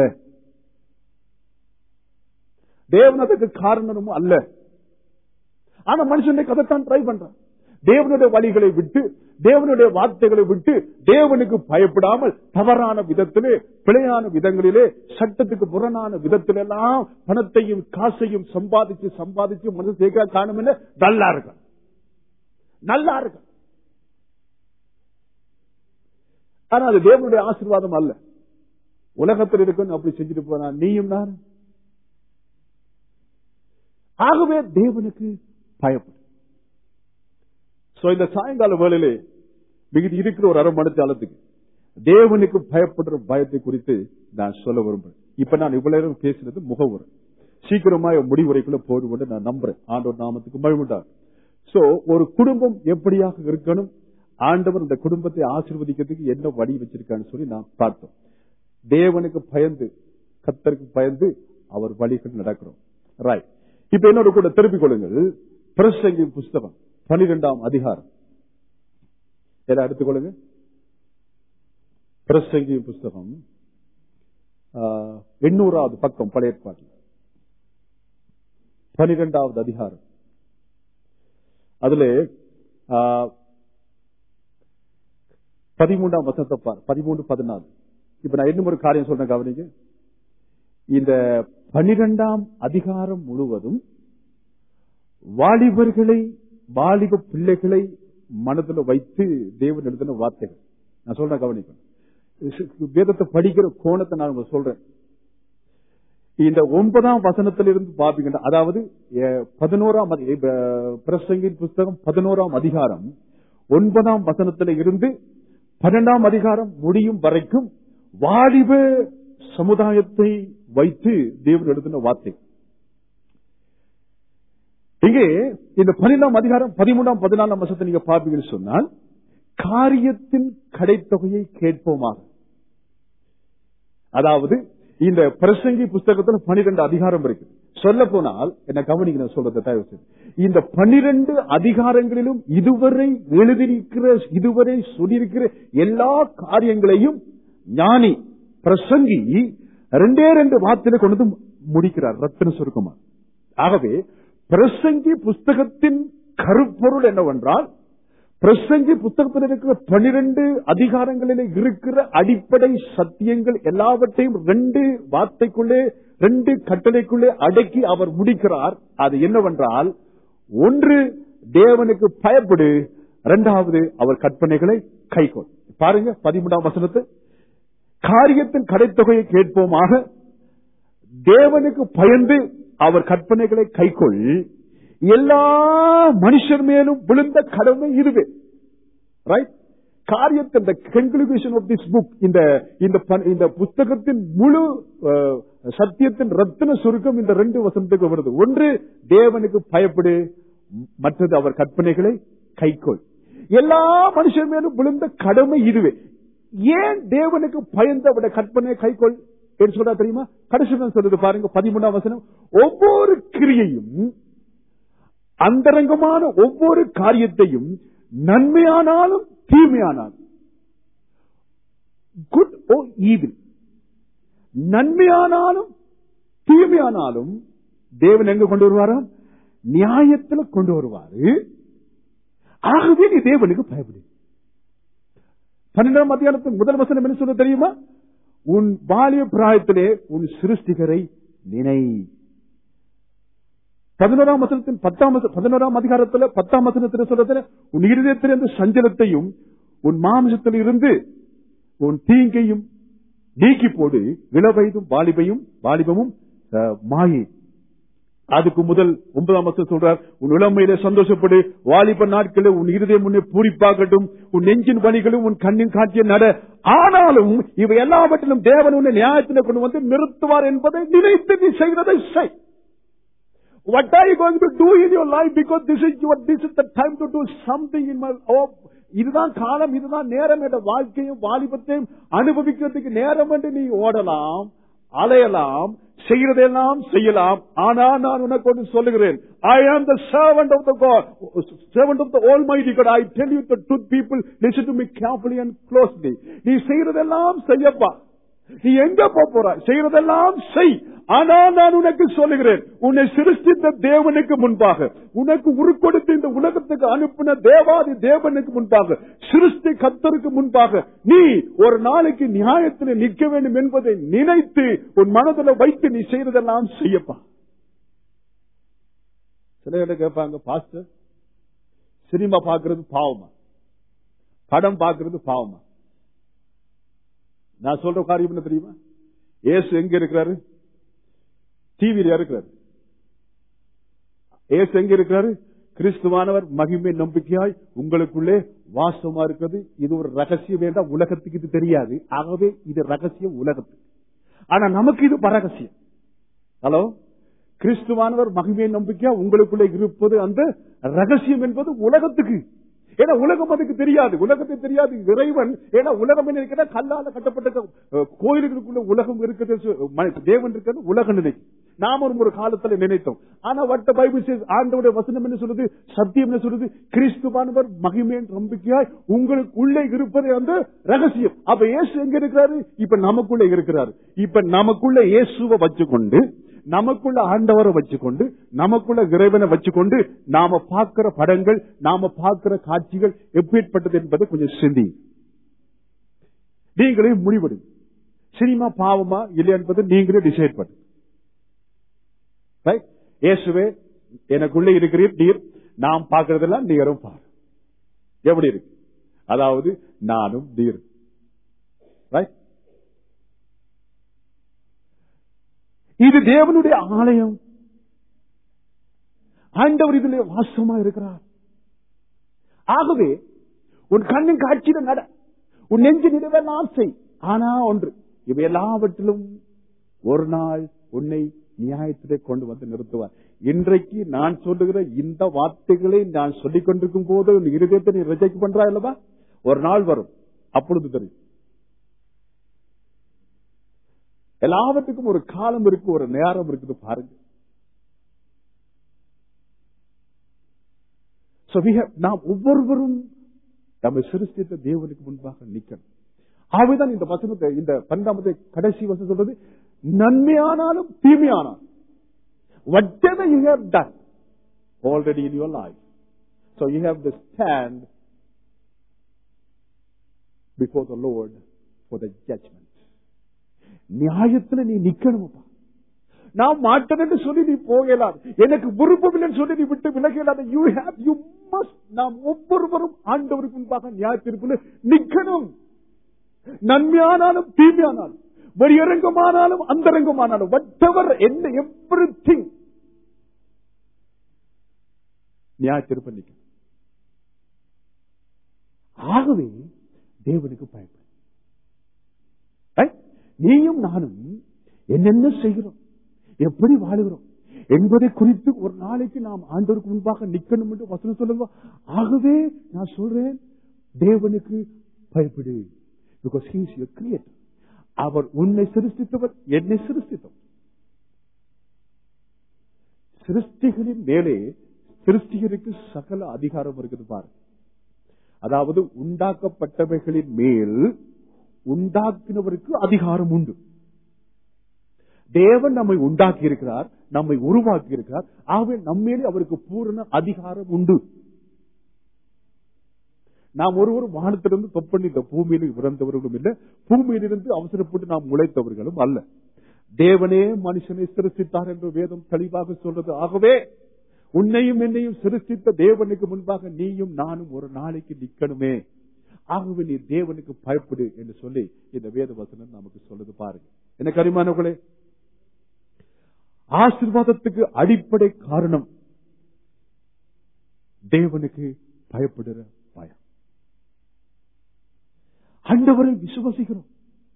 Speaker 2: தேவனதுக்கு காரணமும் அல்ல ஆனா மனுஷனை கதைத்தான் ட்ரை பண்றான் தேவனுடைய வழிகளை விட்டு தேவனுடைய வார்த்தைகளை விட்டு தேவனுக்கு பயப்படாமல் தவறான விதத்திலே பிழையான விதங்களிலே சட்டத்துக்கு புறனான விதத்திலெல்லாம் பணத்தையும் காசையும் சம்பாதிச்சு சம்பாதிச்சு மனசு சேர்க்க காணும் என்ன நல்லா இருக்க நல்லா இருக்க ஆனா அது தேவனுடைய ஆசீர்வாதம் அல்ல உலகத்தில் இருக்குன்னு அப்படி செஞ்சுட்டு போனா நீயும் நான் ஆகவே தேவனுக்கு பயப்படு சோ இந்த சாயங்கால வேளையிலே மிகுதி இருக்கிற ஒரு அரை மணி காலத்துக்கு தேவனுக்கு பயப்படுற பயத்தை குறித்து நான் சொல்ல விரும்புறேன் இப்ப நான் இவ்வளவு நேரம் பேசினது முகவுரை சீக்கிரமா என் முடிவுரைக்குள்ள போடுவோம் நான் நம்புறேன் ஆண்டவர் நாமத்துக்கு மகிழ்வுண்டார் சோ ஒரு குடும்பம் எப்படியாக இருக்கணும் ஆண்டவர் இந்த குடும்பத்தை ஆசீர்வதிக்கிறதுக்கு என்ன வழி வச்சிருக்கான்னு சொல்லி நான் பார்த்தோம் தேவனுக்கு பயந்து கத்தருக்கு பயந்து அவர் வழிகள் நடக்கிறோம் ரைட் இப்ப என்னோட கூட திருப்பிக் கொள்ளுங்கள் பிரசங்கி புஸ்தகம் பனிரெண்டாம் அதிகாரம் எல்லாம் எடுத்துக்கொள்ளுங்க பிரசங்கி புஸ்தகம் ஆஹ், எண்ணூறாவது பக்கம் பழைய ஏற்பாட்டில் பனிரெண்டாவது அதிகாரம் அதுல ஆஹ், பதிமூன்றாம் வசனத்தை பார் பதிமூன்று பதினாலு இப்ப நான் இன்னும் ஒரு காரியம் சொல்றேன் கவனிங்க இந்த பனிரெண்டாம் அதிகாரம் முழுவதும் வாலிபர்களை வாலிப பிள்ளைகளை மனதில் வைத்து தேவன் எழுதின வார்த்தைகள் நான் சொல்றேன் கவனிக்கணும் வேதத்தை படிக்கிற கோணத்தை நான் உங்களுக்கு சொல்றேன் இந்த ஒன்பதாம் வசனத்திலிருந்து பாப்பீங்க அதாவது அஹ், பதினோராம் அதி- அஹ், பிரசங்கின் புஸ்தகம் பதினோராம் அதிகாரம் ஒன்பதாம் வசனத்தில இருந்து பன்னெண்டாம் அதிகாரம் முடியும் வரைக்கும் வாலிப சமுதாயத்தை வைத்து தேவன் எழுதின வார்த்தை இங்கே இந்த பன்னிரெண்டாம் அதிகாரம் பதிமூன்றாம் பதினாலாம் வருஷத்தை நீங்க பார்ப்பீங்கன்னு சொன்னால் காரியத்தின் கடைத்தொகையை கேட்போமாக அதாவது இந்த பிரசங்கி புஸ்தகத்துல பனிரெண்டு அதிகாரம் இருக்கு சொல்ல போனால் என்ன கவனிக்க நான் சொல்றதை தயவு செய்து இந்த பனிரெண்டு அதிகாரங்களிலும் இதுவரை எழுதியிருக்கிற இதுவரை சொல்லியிருக்கிற எல்லா காரியங்களையும் ஞானி பிரசங்கி ரெண்டே ரெண்டு வார்த்தையில கொண்டு வந்து முடிக்கிறார் ரத்தின சுருக்கமா ஆகவே பிரசங்கி புஸ்தகத்தின் கருப்பொருள் என்னவென்றால் பிரசங்கி புத்தகத்தில் இருக்கிற பனிரெண்டு அதிகாரங்களில் இருக்கிற அடிப்படை சத்தியங்கள் எல்லாவற்றையும் ரெண்டு வார்த்தைக்குள்ளே ரெண்டு கட்டளைக்குள்ளே அடக்கி அவர் முடிக்கிறார் அது என்னவென்றால் ஒன்று தேவனுக்கு பயப்படு இரண்டாவது அவர் கற்பனைகளை கைகொள் பாருங்க பதிமூன்றாம் வசனத்தை காரியத்தின் கடைத்தொகையை கேட்போமாக தேவனுக்கு பயந்து அவர் கற்பனைகளை கைக்கொள் எல்லா மனுஷர் மேலும் விழுந்த கடமை இதுவே ரைட் காரியத்தை இந்த கன்க்ளூஷன் ஆஃப் திஸ் புக் இந்த இந்த ப- இந்த புஸ்தகத்தின் முழு அஹ், சத்தியத்தின் ரத்தின சுருக்கம் இந்த ரெண்டு வசனத்துக்கு வருது ஒன்று தேவனுக்கு பயப்படு மற்றது அவர் கற்பனைகளை கைக்கொள் எல்லா மனுஷர் மேலும் விழுந்த கடமை இதுவே ஏன் தேவனுக்கு பயந்து அவருடைய கற்பனை கைக்கொள் என்று சொல்றா தெரியுமா கடைசி நான் சொல்றது பாருங்க பதிமூணாம் வசனம் ஒவ்வொரு கிரியையும் அந்தரங்கமான ஒவ்வொரு காரியத்தையும் நன்மையானாலும் தீமையானாலும் குட் ஓ ஈவில் நன்மையானாலும் தீமையானாலும் தேவன் எங்க கொண்டு வருவாராம் நியாயத்துல கொண்டு வருவாரு ஆகவே நீ தேவனுக்கு பயப்படு பன்னெண்டாம் மத்தியானத்தின் முதல் வசனம் என்ன சொல்ல தெரியுமா உன் பாலிய பிராயத்திலே உன் சிருஷ்டிகரை நினை பதினோராம் வசனத்தின் பத்தாம் வச- பதினோராம் அதிகாரத்துல பத்தாம் வசனத்தில் சொல்றது உன் இருதயத்தில் இருந்த சஞ்சலத்தையும் உன் மாமிசத்தில் இருந்து உன் தீங்கையும் நீக்கி போடு இளவயதும் வாலிபையும் வாலிபமும் அஹ், மாயை அதுக்கு முதல் ஒன்பதாம் வருஷம் சொல்றார் உன் இளமையில சந்தோஷப்படு வாலிப நாட்களில் உன் இருதயம் முன்னே பூரிப்பாகட்டும் உன் நெஞ்சின் வழிகளும் உன் கண்ணின் காட்சிய நட ஆனாலும் இவை எல்லாவற்றிலும் தேவன் உன்னை நியாயத்தில் கொண்டு வந்து நிறுத்துவார் என்பதை நினைத்து நீ செய்கிறதை செய் What are you going to do in your life? Because this is your, this is the time to do something in my, oh, இதுதான் காலம் இதுதான் நேரம் என்ற வாழ்க்கையும் வாலிபத்தையும் அனுபவிக்கிறதுக்கு நேரம் என்று நீ ஓடலாம் அலையலாம் செய்கிறதெல்லாம் செய்யலாம் ஆனா நான் உனக்கு ஒன்று சொல்லுகிறேன் I am the servant of the God servant of the almighty God I tell you the truth people listen to me carefully and closely நீ செய்கிறதெல்லாம் செய்யப்பா நீ எங்க போக போறாய் செய்யறதெல்லாம் செய் ஆனா நான் உனக்கு சொல்லுகிறேன் உன்னை சிருஷ்டித்த தேவனுக்கு முன்பாக உனக்கு உருக்கொடுத்து இந்த உலகத்துக்கு அனுப்பின தேவாதி தேவனுக்கு முன்பாக சிருஷ்டி கத்தருக்கு முன்பாக நீ ஒரு நாளைக்கு நியாயத்தில் நிற்க வேண்டும் என்பதை நினைத்து உன் மனதில் வைத்து நீ செய்யறதெல்லாம் செய்யப்பா சில பேர் கேட்பாங்க பாஸ்டர் சினிமா பாக்குறது பாவமா படம் பாக்குறது பாவமா நான் சொல்ற காரியம் என்ன தெரியுமா ஏசு எங்க இருக்கிறாரு டிவியில இருக்கிறாரு ஏசு எங்க இருக்கிறாரு கிறிஸ்துவானவர் மகிமை நம்பிக்கையாய் உங்களுக்குள்ளே வாசமா இருக்கிறது இது ஒரு ரகசியம் வேண்டாம் உலகத்துக்கு இது தெரியாது ஆகவே இது ரகசியம் உலகத்துக்கு ஆனா நமக்கு இது பரகசியம் ஹலோ கிறிஸ்துவானவர் மகிமை நம்பிக்கையா உங்களுக்குள்ளே இருப்பது அந்த ரகசியம் என்பது உலகத்துக்கு ஏன்னா உலகம் அதுக்கு தெரியாது உலகத்துக்கு தெரியாது இறைவன் ஏன்னா உலகம் என்ன இருக்கிற கல்லால கட்டப்பட்ட அஹ், கோயில்களுக்குள்ள உலகம் இருக்கிறது சு- ம- தேவன் இருக்கிறது உலகம் நினைக்கும் நாம ஒரு ஒரு காலத்துல நினைத்தோம் ஆனா வட்ட பைபிள் says, ஆண்டவருடைய வசனம் என்ன சொல்லுது சத்தியம் என்ன சொல்லுது கிறிஸ்துவானவர் மகிமை நம்பிக்கையாய் உங்களுக்கு உள்ளே இருப்பது அந்த ரகசியம் அப்ப இயேசு எங்க இருக்கிறாரு இப்ப நமக்குள்ள இருக்கிறாரு இப்ப நமக்குள்ள இயேசுவை வச்சுக்கொண்டு நமக்குள்ள ஆண்டவரை வச்சுக்கொண்டு நமக்குள்ள இறைவனை வச்சுக்கொண்டு நாம பார்க்கிற படங்கள் நாம பார்க்கிற காட்சிகள் எப்பேற்பட்டது என்பதை கொஞ்சம் சிந்தி நீங்களே முடிவெடுங்க சினிமா பாவமா இல்லையா என்பதை நீங்களே டிசைட் பண்ணுங்க Right? இயேசுவே எனக்குள்ளே இருக்கிறீர் நீர் நாம் பார்க்கறதெல்லாம் நீரும் பாரு எப்படி இருக்கு அதாவது நானும் நீர் Right? இது தேவனுடைய ஆலயம் ஆண்டவர் இதிலே வாசமா இருக்கிறார் ஆகவே உன் கண்ணின் காட்சியில நட உன் நெஞ்சு நிறைவேற ஆசை ஆனா ஒன்று இவை எல்லாவற்றிலும் ஒரு நாள் உன்னை நியாயத்திலே கொண்டு வந்து நிறுத்துவார் இன்றைக்கு நான் சொல்லுகிற இந்த வார்த்தைகளை நான் சொல்லிக் கொண்டிருக்கும் போது உன் இருதயத்தை நீ ரிஜெக்ட் பண்றா இல்லவா ஒரு நாள் வரும் அப்பொழுது தெரியும் எல்லாவற்றுக்கும் ஒரு காலம் இருக்கு ஒரு நேரம் இருக்குது பாருங்க So we have- நாம் ஒவ்வொருவரும் நம்மை சிருஷ்டித்த தேவனுக்கு முன்பாக நிக்கணும் ஆகவேதான் இந்த வசனத்தை இந்த பன்னெண்டாமத்தை கடைசி வசனம் சொல்றது நன்மையானாலும் தீமையானாலும் whatever you have done already in your life so you have to stand before the Lord for the judgment நியாயத்துல நீ நிக்கணும்ப்பா நான் மாட்டேன் என்று சொல்லி நீ போகலாது எனக்கு விருப்பமில்லைன்னு சொல்லி நீ விட்டு விலகலாது யூ ஹேவ் யூ மஸ்ட் நாம் ஒவ்வொருவரும் ஆண்டவருக்கு முன்பாக நியாயத்திற்குள்ள நிக்கணும் நன்மையானாலும் தீமையானாலும் வெளியரங்கமானாலும் அந்தரங்கமானாலும் whatever என்ன எவ்ரி திங் நியாயத்திருப்ப நிக்கணும் ஆகவே தேவனுக்கு பயப்படும் Right? நீயும் நானும் என்னென்ன செய்கிறோம் எப்படி வாழுகிறோம் என்பதை குறித்து ஒரு நாளைக்கு நாம் ஆண்டவருக்கு முன்பாக நிக்கணும் என்று வசனம் சொல்லுங்க ஆகவே நான் சொல்றேன் தேவனுக்கு பயப்படு because he is your creator அவர் உன்னை சிருஷ்டித்தவர் என்னை சிருஷ்டித்தவர் சிருஷ்டிகளின் மேலே சிருஷ்டிகருக்கு சகல அதிகாரம் இருக்குது பாரு அதாவது உண்டாக்கப்பட்டவைகளின் மேல் உண்டாக்கினவருக்கு அதிகாரம் உண்டு தேவன் நம்மை உண்டாக்கி இருக்கிறார் நம்மை உருவாக்கி இருக்கிறார் ஆகவே நம்மேலே அவருக்கு பூரண அதிகாரம் உண்டு நாம் ஒருவர் வானத்திலிருந்து தொப்பண்ணி இந்த பூமியில் பிறந்தவர்களும் இல்லை பூமியிலிருந்து அவசரப்பட்டு நாம் முளைத்தவர்களும் அல்ல தேவனே மனுஷனை சிருஷ்டித்தார் என்று வேதம் தெளிவாக சொல்றது ஆகவே உன்னையும் என்னையும் சிருஷ்டித்த தேவனுக்கு முன்பாக நீயும் நானும் ஒரு நாளைக்கு நிக்கணுமே ஆகவே நீ தேவனுக்கு பயப்படு என்று சொல்லி இந்த வேத வசனம் நமக்கு சொல்லுது பாருங்க என்ன கரிமானவர்களே ஆசிர்வாதத்துக்கு அடிப்படை காரணம் தேவனுக்கு பயப்படுற பயம் ஆண்டவரை விசுவசிக்கிறோம்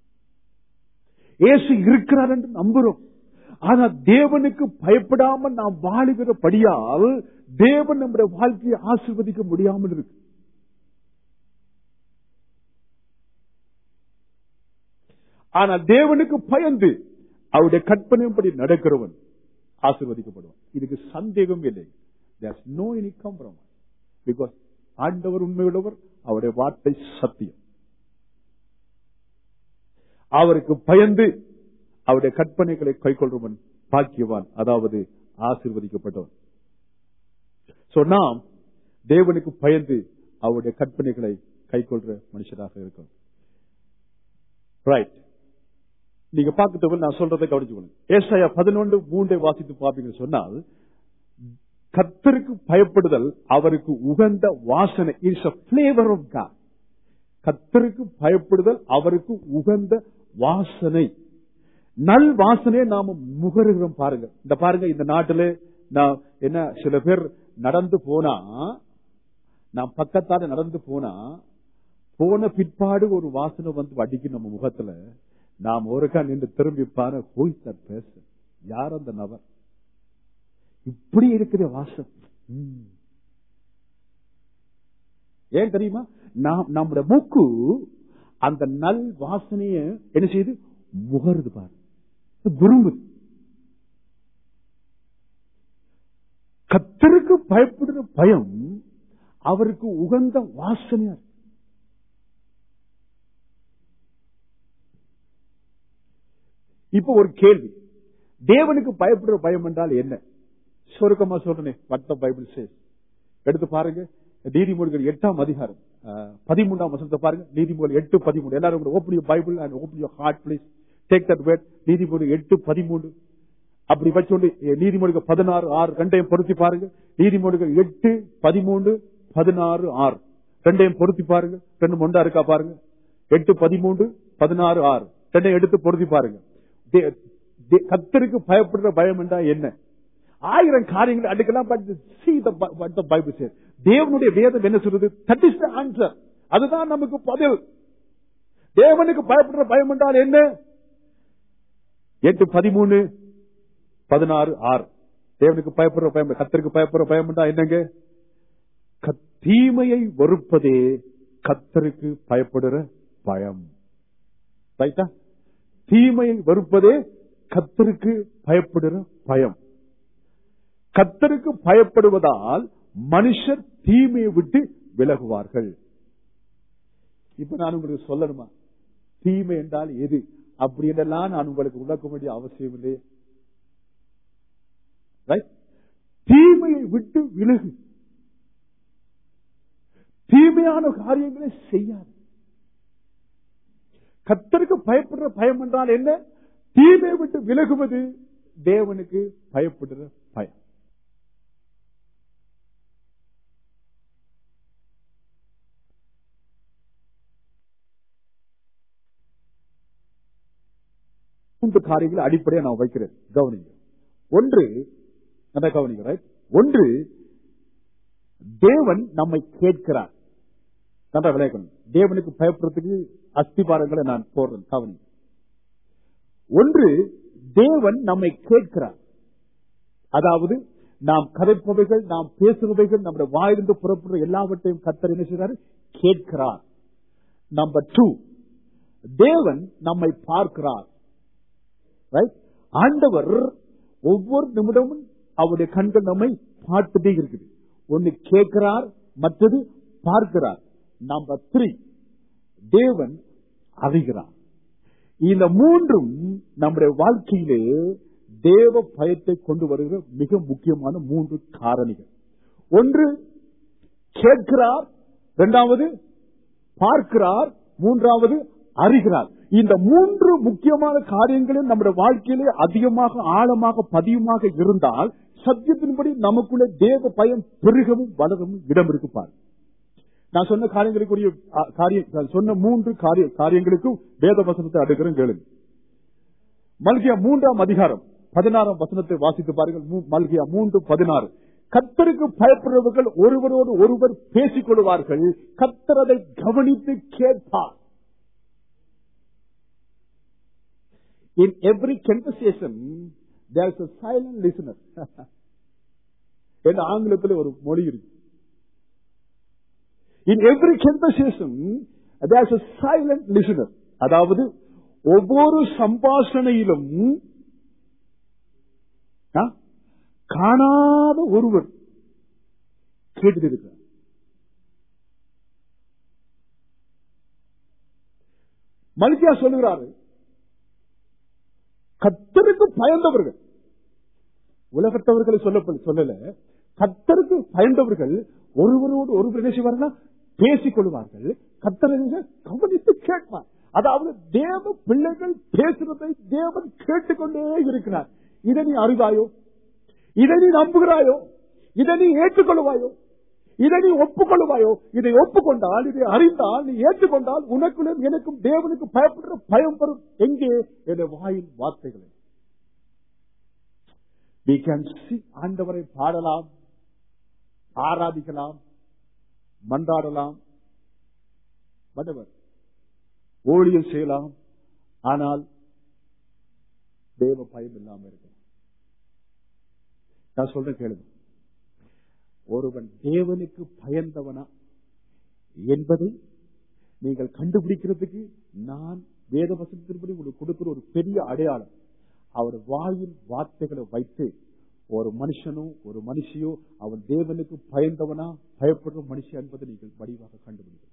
Speaker 2: இயேசு இருக்கிறார் என்று நம்புறோம் ஆனா தேவனுக்கு பயப்படாமல் நாம் வாழுகிறபடியால் தேவன் நம்முடைய வாழ்க்கையை ஆசிர்வதிக்க முடியாமல் இருக்கு ஆனா தேவனுக்கு பயந்து அவருடைய கற்பனைப்படி நடக்கிறவன் ஆசிர்வதிக்கப்படுவான் இதுக்கு சந்தேகம் இல்லை There's no any compromise. Because ஆண்டவர் உண்மையுள்ளவர் அவருடைய வார்த்தை சத்தியம் அவருக்கு பயந்து அவருடைய கற்பனைகளை கைக்கொள்றவன் பாக்கியவான் அதாவது ஆசிர்வதிக்கப்பட்டவன் So, நாம் தேவனுக்கு பயந்து அவருடைய கற்பனைகளை கைக்கொள்ற மனுஷராக இருக்கணும் ரைட் நீங்க பார்க்கத்தவங்க நான் சொல்றதை கவனிச்சுக்கணும் ஏசாயா பதினொன்று மூன்றை வாசித்து பார்ப்பீங்கன்னு சொன்னால் கத்தருக்கு பயப்படுதல் அவருக்கு உகந்த வாசனை it's a flavour of God கத்தருக்கு பயப்படுதல் அவருக்கு உகந்த வாசனை நல் வாசனையை நாம முகருகிறோம் பாருங்க இந்த பாருங்க இந்த நாட்டில நான் என்ன சில பேர் நடந்து போனா நான் பக்கத்தால நடந்து போனா போன பிற்பாடு ஒரு வாசனை வந்து அடிக்கும் நம்ம முகத்துல நாம் ஒருக்கா நின்று திரும்பி பாரு ஹூய் தட் பேச யார் அந்த நபர் இப்படி இருக்கிற வாசம் ம். ஏன் தெரியுமா நாம் நம்முடைய மூக்கு அந்த நல் வாசனைய என்ன செய்யுது முகருது பாரு விரும்புது கத்தருக்கு பயப்படுற பயம் அவருக்கு உகந்த வாசனையா இருக்கு. இப்ப ஒரு கேள்வி தேவனுக்கு பயப்படுற பயம் என்றால் என்ன சுருக்கமா சொல்றேன் வட்ட பைபிள் சேஸ் எடுத்து பாருங்க நீதிமொழிகள் எட்டாம் அதிகாரம் அஹ், பதிமூன்றாம் வசனத்தை பாருங்க நீதிமொழி எட்டு பதிமூணு எல்லாரும் open Bible and open your heart please take that word நீதிமொழி எட்டு பதிமூணு அப்படி வச்சோண்டு நீதிமொழிகள் பதினாறு ஆறு ரெண்டையும் பொருத்தி பாருங்க நீதிமொழிகள் எட்டு பதிமூணு பதினாறு ஆறு ரெண்டையும் பொருத்தி பாருங்க ரெண்டு மொண்டா இருக்கா பாருங்க எட்டு பதிமூன்று பதினாறு ஆறு ரெண்டையும் எடுத்து பொருத்தி பாருங்க தே- தே- கர்த்தருக்கு பயப்படுற பயம் என்றா என்ன ஆயிரம் காரியங்களை அடுக்கலாம் but see the Bi- what the Bible says. தேவனுடைய வேதம் என்ன சொல்றது தட் இஸ் த ஆன்சர் அதுதான் நமக்கு பதில் தேவனுக்கு பயப்படுற பயம் என்றால் என்ன எட்டு பதிமூணு பதினாறு ஆறு தேவனுக்கு பயப்படுற பயம் கத்தருக்கு பயப்படுற பயம் என்றா என்னங்க கத்- தீமையை வெறுப்பதே கத்தருக்கு பயப்படுற பயம் ரைட்டா தீமையை வெறுப்பதே கத்தருக்கு பயப்படுற பயம் கத்தருக்கு பயப்படுவதால் மனுஷர் தீமையை விட்டு விலகுவார்கள் இப்ப நான் உங்களுக்கு சொல்லணுமா தீமை என்றால் எது அப்படி என்றெல்லாம் நான் உங்களுக்கு விளக்க வேண்டிய அவசியம் இல்லையே Right? தீமையை விட்டு விலகு தீமையான காரியங்களை செய்யாது கத்தருக்கு பயப்படுற பயம் என்றால் என்ன தீமையை விட்டு விலகுவது தேவனுக்கு பயப்படுற பயம் மூன்று காரியங்களை அடிப்படையா நான் வைக்கிறேன் கவனிங்க ஒன்று நல்லா கவனிங்க right? ஒன்று தேவன் நம்மை கேட்கிறார் நல்லா விளையாடணும் தேவனுக்கு பயப்படுறதுக்கு அஸ்திபாரங்களை நான் போடுறேன் கவனி ஒன்று தேவன் நம்மை கேட்கிறார் அதாவது நாம் கதைப்பவைகள் நாம் பேசுபவைகள் நம்முடைய வாயிலிருந்து புறப்படுற எல்லாவற்றையும் கத்தர் என்ன செய்றாரு கேட்கிறார் நம்பர் டூ தேவன் நம்மை பார்க்கிறார் Right? ஆண்டவர் ஒவ்வொரு நிமிடமும் அவருடைய கண்கள் நம்மை பார்த்துட்டே இருக்குது ஒன்னு கேட்கிறார் மற்றது பார்க்கிறார் நம்பர் த்ரீ தேவன் அறிகிறார் இந்த மூன்றும் நம்முடைய வாழ்க்கையிலே தேவ பயத்தை கொண்டு வருகிற மிக முக்கியமான மூன்று காரணிகள் ஒன்று கேட்கிறார் இரண்டாவது பார்க்கிறார் மூன்றாவது அறிகிறார் இந்த மூன்று முக்கியமான காரியங்களும் நம்முடைய வாழ்க்கையிலே அதிகமாக ஆழமாக பதியுமாக இருந்தால் சத்தியத்தின்படி நமக்குள்ள தேவ பயம் பெருகவும் வளரவும் இடம் இருக்கு பாரு நான் சொன்ன காரியங்களுக்குரிய அ, காரியம் நான் சொன்ன மூன்று காரிய காரியங்களுக்கும் வேத வசனத்தை அடுக்கிறேன் கேளுங்க மல்கியா மூன்றாம் அதிகாரம் பதினாறாம் வசனத்தை வாசித்து பாருங்கள் மூ- மல்கியா மூன்று பதினாறு கத்தருக்கு பயப்படுறவர்கள் ஒருவரோடு ஒருவர் பேசிக் கொள்வார்கள் கத்தர் அதை கவனித்து கேட்பார் In every conversation, there is a silent listener. என்ற ஆங்கிலத்தில் ஒரு மொழி இருக்கு In every conversation, there is a silent listener. அதாவது ஒவ்வொரு சம்பாஷணையிலும் ஆ, காணாத ஒருவர் கேட்டுட்டு இருக்கிறார் மல்கியா சொல்லுகிறாரு கத்தருக்கு பயந்தவர்கள் உலகத்தவர்களை சொல்ல சொல்லல கத்தருக்கு பயந்தவர்கள் ஒருவரோடு ஒருவர் என்ன செய்வார்கள் பேசிக் கொள்வார்கள் கத்தரை கவனித்து கேட்பார் அதாவது தேவ பிள்ளைகள் பேசுறதை தேவன் கேட்டுக்கொண்டே இருக்கிறார் இதை நீ அறிவாயோ இதை நீ நம்புகிறாயோ இதை நீ ஏற்றுக்கொள்வாயோ இதை நீ ஒப்புக்கொள்வாயோ இதை ஒப்புக்கொண்டால் இதை அறிந்தால் நீ ஏற்றுக்கொண்டால் உனக்குள்ளும் எனக்கும் தேவனுக்கு பயப்படுற பயம் வரும் எங்கே என் வாயின் வார்த்தைகளை we can see ஆண்டவரை பாடலாம் ஆராதிக்கலாம் மன்றாடலாம் whatever. ஊழியம் செய்யலாம் ஆனால் தேவ பயம் இல்லாம இருக்கலாம் நான் சொல்றேன் கேளுங்க ஒருவன் தேவனுக்கு பயந்தவனா என்பதை நீங்கள் கண்டுபிடிக்கிறதுக்கு நான் வேத வசனத்தின்படி உங்களுக்கு கொடுக்கிற ஒரு பெரிய அடையாளம் அவர் வாயின் வார்த்தைகளை வைத்து ஒரு மனுஷனோ ஒரு மனுஷியோ அவன் தேவனுக்கு பயந்தவனா பயப்படுற மனுஷன் என்பதை நீங்கள் வடிவாக கண்டுபிடிக்கலாம்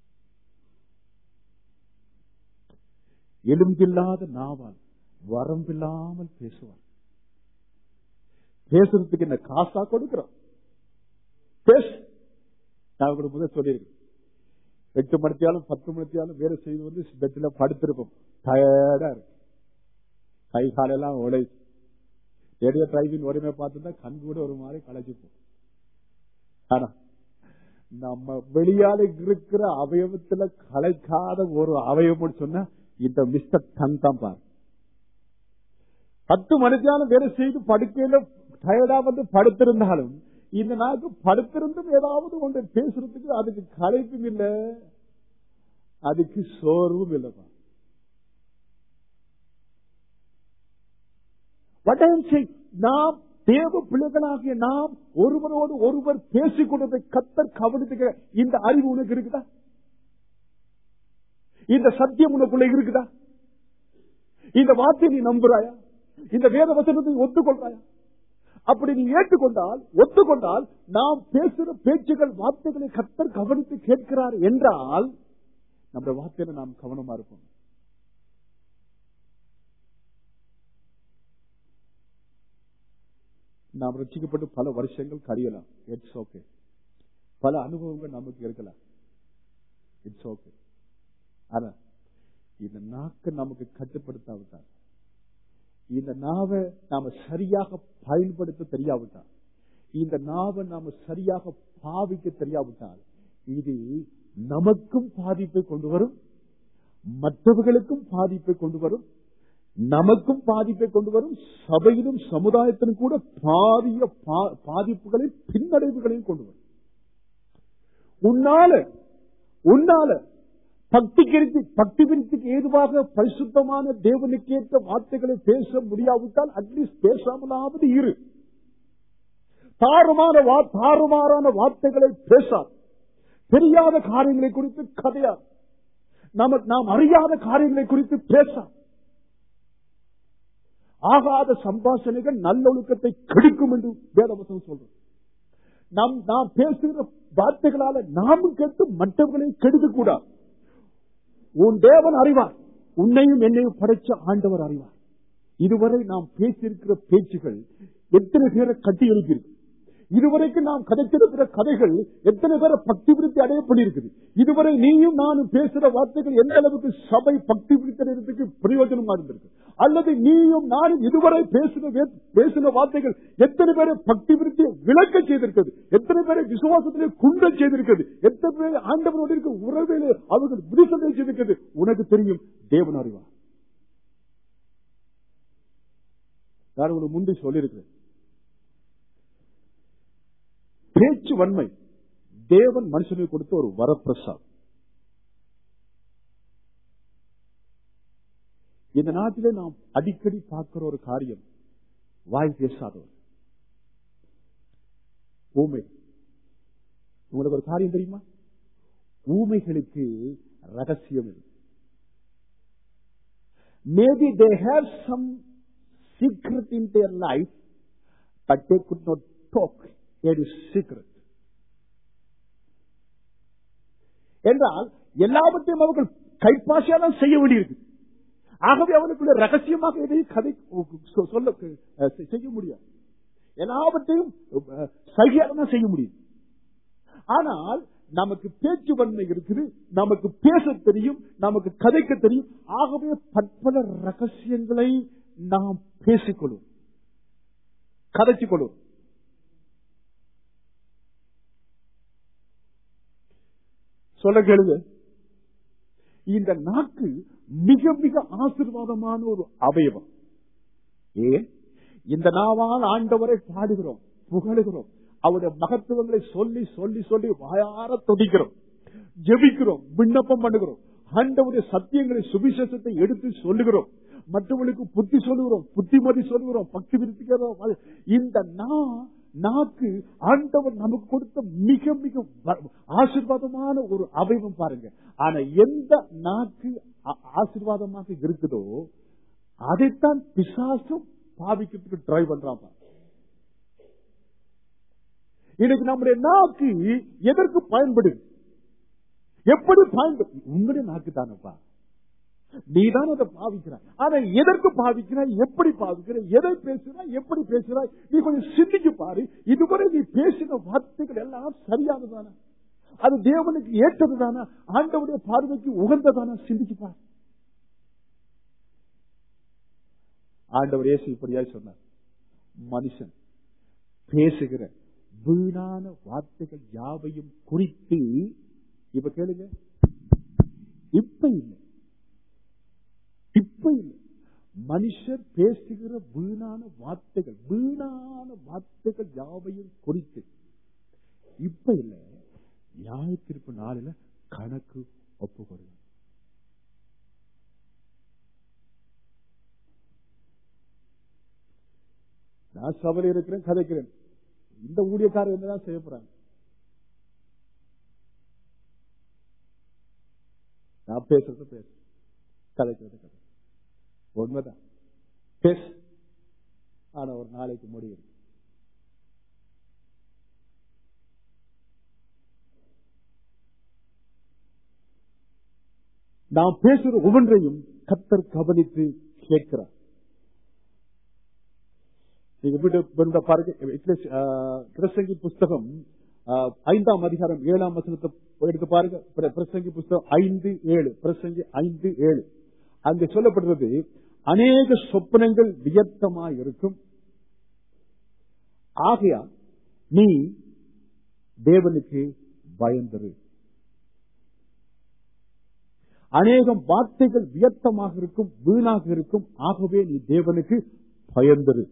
Speaker 2: எலும்பில்லாத நாவால் வரம்பில்லாமல் பேசுவார் பேசுறதுக்கு என்ன காசா கொடுக்கிறோம் பேசு நான் உங்களுக்கு முதல் சொல்லியிருக்கேன் எட்டு மணித்தியாலும் பத்து மணித்தியாலும் வேலை செய்து வந்து பெட்டில் படுத்திருப்போம் டயர்டா இருக்கு கை காலெல்லாம் உழைச்சு ரேடியோ டிரைவின் ஒருமை பார்த்துட்டா கண் கூட ஒரு மாதிரி களைச்சிப்போம் ஆனா நம்ம வெளியால இருக்கிற அவயவத்துல கலைக்காத ஒரு அவயவம்னு சொன்னா இந்த மிஸ்டர் டன் தான் பாரு பத்து மணித்தியாலும் வேலை செய்து படுக்கையில டயர்டா வந்து படுத்திருந்தாலும் இந்த நாக்கு படுத்திருந்தும் ஏதாவது ஒன்று பேசுறதுக்கு அதுக்கு கலைப்பும் இல்ல அதுக்கு சோர்வும் இல்லப்பா What I am saying, நாம் தேவ பிள்ளைகளாகிய நாம் ஒருவரோடு ஒருவர் பேசிக் கொண்டதை கத்தர் கவனித்துக்கிற இந்த அறிவு உனக்கு இருக்குதா இந்த சத்தியம் உனக்குள்ள இருக்குதா இந்த வார்த்தையை நீ நம்புறாயா இந்த வேத வசனத்தை ஒத்துக்கொள்றாயா அப்படி நீ ஏற்றுக்கொண்டால் ஒத்துக்கொண்டால் நாம் பேசுற பேச்சுகள் வார்த்தைகளை கத்தர் கவனித்து கேட்கிறார் என்றால் நம்ம வார்த்தையில நாம் கவனமா இருப்போம் நாம் ரசிக்கப்பட்டு பல வருஷங்கள் கழியலாம் இட்ஸ் ஓகே பல அனுபவங்கள் நமக்கு இருக்கலாம் இட்ஸ் ஓகே ஆனா இந்த நாக்கு நமக்கு கட்டுப்படுத்தாவிட்டால் இந்த நாவை நாம சரியாக பயன்படுத்த தெரியாவிட்டால் இந்த நாவை நாம சரியாக பாவிக்க தெரியாவிட்டால் இது நமக்கும் பாதிப்பை கொண்டு வரும் மற்றவர்களுக்கும் பாதிப்பை கொண்டு வரும் நமக்கும் பாதிப்பை கொண்டு வரும் சபையிலும் சமுதாயத்திலும் கூட பாரிய பாதிப்புகளையும் பின்னடைவுகளையும் கொண்டு வரும் உன்னால உன்னால பக்தி கிருத்தி பக்தி விருத்திக்கு ஏதுவாக பரிசுத்தமான தேவனுக்கேற்ற வார்த்தைகளை பேச முடியாவிட்டால் அட்லீஸ்ட் பேசாமலாவது இரு தாறுமான தாறுமாறான வார்த்தைகளை பேசார் தெரியாத காரியங்களை குறித்து கதையார் நமக்கு நாம் அறியாத காரியங்களை குறித்து பேசார் ஆகாத சம்பாஷணைகள் நல்லொழுக்கத்தை கெடுக்கும் என்று வேதவசம் சொல்றோம் நாம் நாம் பேசுகிற வார்த்தைகளால நாமும் கேட்டு மற்றவர்களை கெடுக்க கூடாது உன் தேவன் அறிவார் உன்னையும் என்னையும் படைச்ச ஆண்டவர் அறிவார் இதுவரை நாம் பேசியிருக்கிற பேச்சுகள் எத்தனை பேரை கட்டி எழுப்பியிருக்கு இதுவரைக்கும் நாம் கதைத்திருக்கிற கதைகள் எத்தனை பேரை பக்தி விருத்தி அடைய பண்ணியிருக்குது இதுவரை நீயும் நானும் பேசுற வார்த்தைகள் எந்த அளவுக்கு சபை பக்தி விருத்திற்கு பிரயோஜனமா இருந்திருக்கு அல்லது நீயும் நானும் இதுவரை பேசின பேசின வார்த்தைகள் எத்தனை பேரை பக்தி விருத்தியை விளக்க செய்திருக்கிறது எத்தனை பேரை விசுவாசத்திலே குண்ட செய்திருக்கிறது எத்தனை பேரை ஆண்டவனோடு இருக்க உறவிலே அவர்கள் விடுதலை செய்திருக்கிறது உனக்கு தெரியும் தேவன் அறிவார் நான் உங்களுக்கு முந்தி சொல்லியிருக்கிறேன் பேச்சு வன்மை தேவன் மனுஷனுக்கு கொடுத்த ஒரு வரப்பிரசாத் இந்த நாட்டிலே நாம் அடிக்கடி பார்க்கிற ஒரு காரியம் வாய் பேசாதவர் ஊமை உங்களுக்கு ஒரு காரியம் தெரியுமா ஊமைகளுக்கு ரகசியம் இல்லை maybe they have some secret in their life but they could not talk it is secret என்றால் எல்லாவற்றையும் அவர்கள் கைப்பாசியாதான் செய்ய வேண்டியிருக்கு ஆகவே அவனுக்குள்ள ரகசியமாக எதையும் கதை சொல்ல செய்ய முடியாது எல்லாவற்றையும் சரியாக செய்ய முடியும் ஆனால் நமக்கு பேச்சு வன்மை இருக்குது நமக்கு பேச தெரியும் நமக்கு கதைக்க தெரியும் ஆகவே பற்பல ரகசியங்களை நாம் பேசிக்கொள்வோம் கதைச்சிக் கொள்வோம் சொல்ல கேளுங்க இந்த நாக்கு மிக மிக ஆசீர்வாதமான ஒரு அவயவம் ஏன் இந்த நாவால் ஆண்டவரை பாடுகிறோம் புகழுகிறோம் அவருடைய மகத்துவங்களை சொல்லி சொல்லி சொல்லி வாயார துடிக்கிறோம் ஜெபிக்கிறோம் விண்ணப்பம் பண்ணுகிறோம் ஆண்டவருடைய சத்தியங்களை சுவிசேஷத்தை எடுத்து சொல்லுகிறோம் மற்றவர்களுக்கு புத்தி சொல்லுகிறோம் புத்திமதி சொல்லுகிறோம் பக்தி விருத்திக்கிறோம் அது- இந்த நா நாக்கு ஆண்டவர் நமக்கு கொடுத்த மிக மிக வ- ஆசீர்வாதமான ஒரு அவயவம் பாருங்க ஆனா எந்த நாக்கு ஆ- ஆசீர்வாதமாக இருக்குதோ அதைத்தான் பிசாசும் பாவிக்கிறதுக்கு ட்ரை பண்றான் பாருங்க. இன்னைக்கு நம்முடைய நாக்கு எதற்கு பயன்படுது எப்படி பயன்படும் உங்களுடைய நாக்கு தானப்பா நீதான் அதை பாவிக்கிறாய் ஆனா எதற்கு பாவிக்கிறாய் எப்படி பாவிக்கிறாய் எதை பேசுறாய் எப்படி பேசுறாய் நீ கொஞ்சம் சிந்திச்சு பாரு இதுவரை நீ பேசின வார்த்தைகள் எல்லாம் சரியானதானா அது தேவனுக்கு ஏற்றதுதானா ஆண்டவுடைய பார்வைக்கு உகந்ததானா சிந்திச்சு பாரு ஆண்டவர் இயேசு இப்படியாய் சொன்னார் மனுஷன் பேசுகிற வீணான வார்த்தைகள் யாவையும் குறித்து இப்ப கேளுங்க இப்ப இல்லை இப்ப இல்லை மனுஷர் பேசுகிற வீணான வார்த்தைகள் வீணான வார்த்தைகள் யாவையும் குறித்து இப்ப இல்ல நியாயத்திருப்பு நாளில கணக்கு ஒப்பு கொடுங்க நான் சபையில் இருக்கிறேன் கதைக்கிறேன் இந்த ஊழியக்காரர் என்னதான் செய்ய போறாங்க நான் பேசுறது பேசு கதைக்கிறது கதை உண்மைதான் பேசு ஆனா ஒரு நாளைக்கு முடியும் நாம் பேசுற ஒவ்வொன்றையும் கத்தர் கவனித்து கேட்கிறார் நீங்க வீட்டு வீட்டு பாருங்க எக்லெஸ்- ஆ, பிரசங்கி புஸ்தகம் ஆ, ஐந்தாம் அதிகாரம் ஏழாம் வசனத்தை எடுத்து பாருங்க பிர- பிரசங்கி புஸ்தகம் ஐந்து ஏழு பிரசங்கி ஐந்து ஏழு அங்க சொல்லப்படுறது அநேக சொப்பனங்கள் வியர்த்தமாய் இருக்கும் ஆகையா நீ தேவனுக்கு பயந்தரு அநேகம் வார்த்தைகள் வியர்த்தமாக இருக்கும் வீணாக இருக்கும் ஆகவே நீ தேவனுக்கு பயந்தரு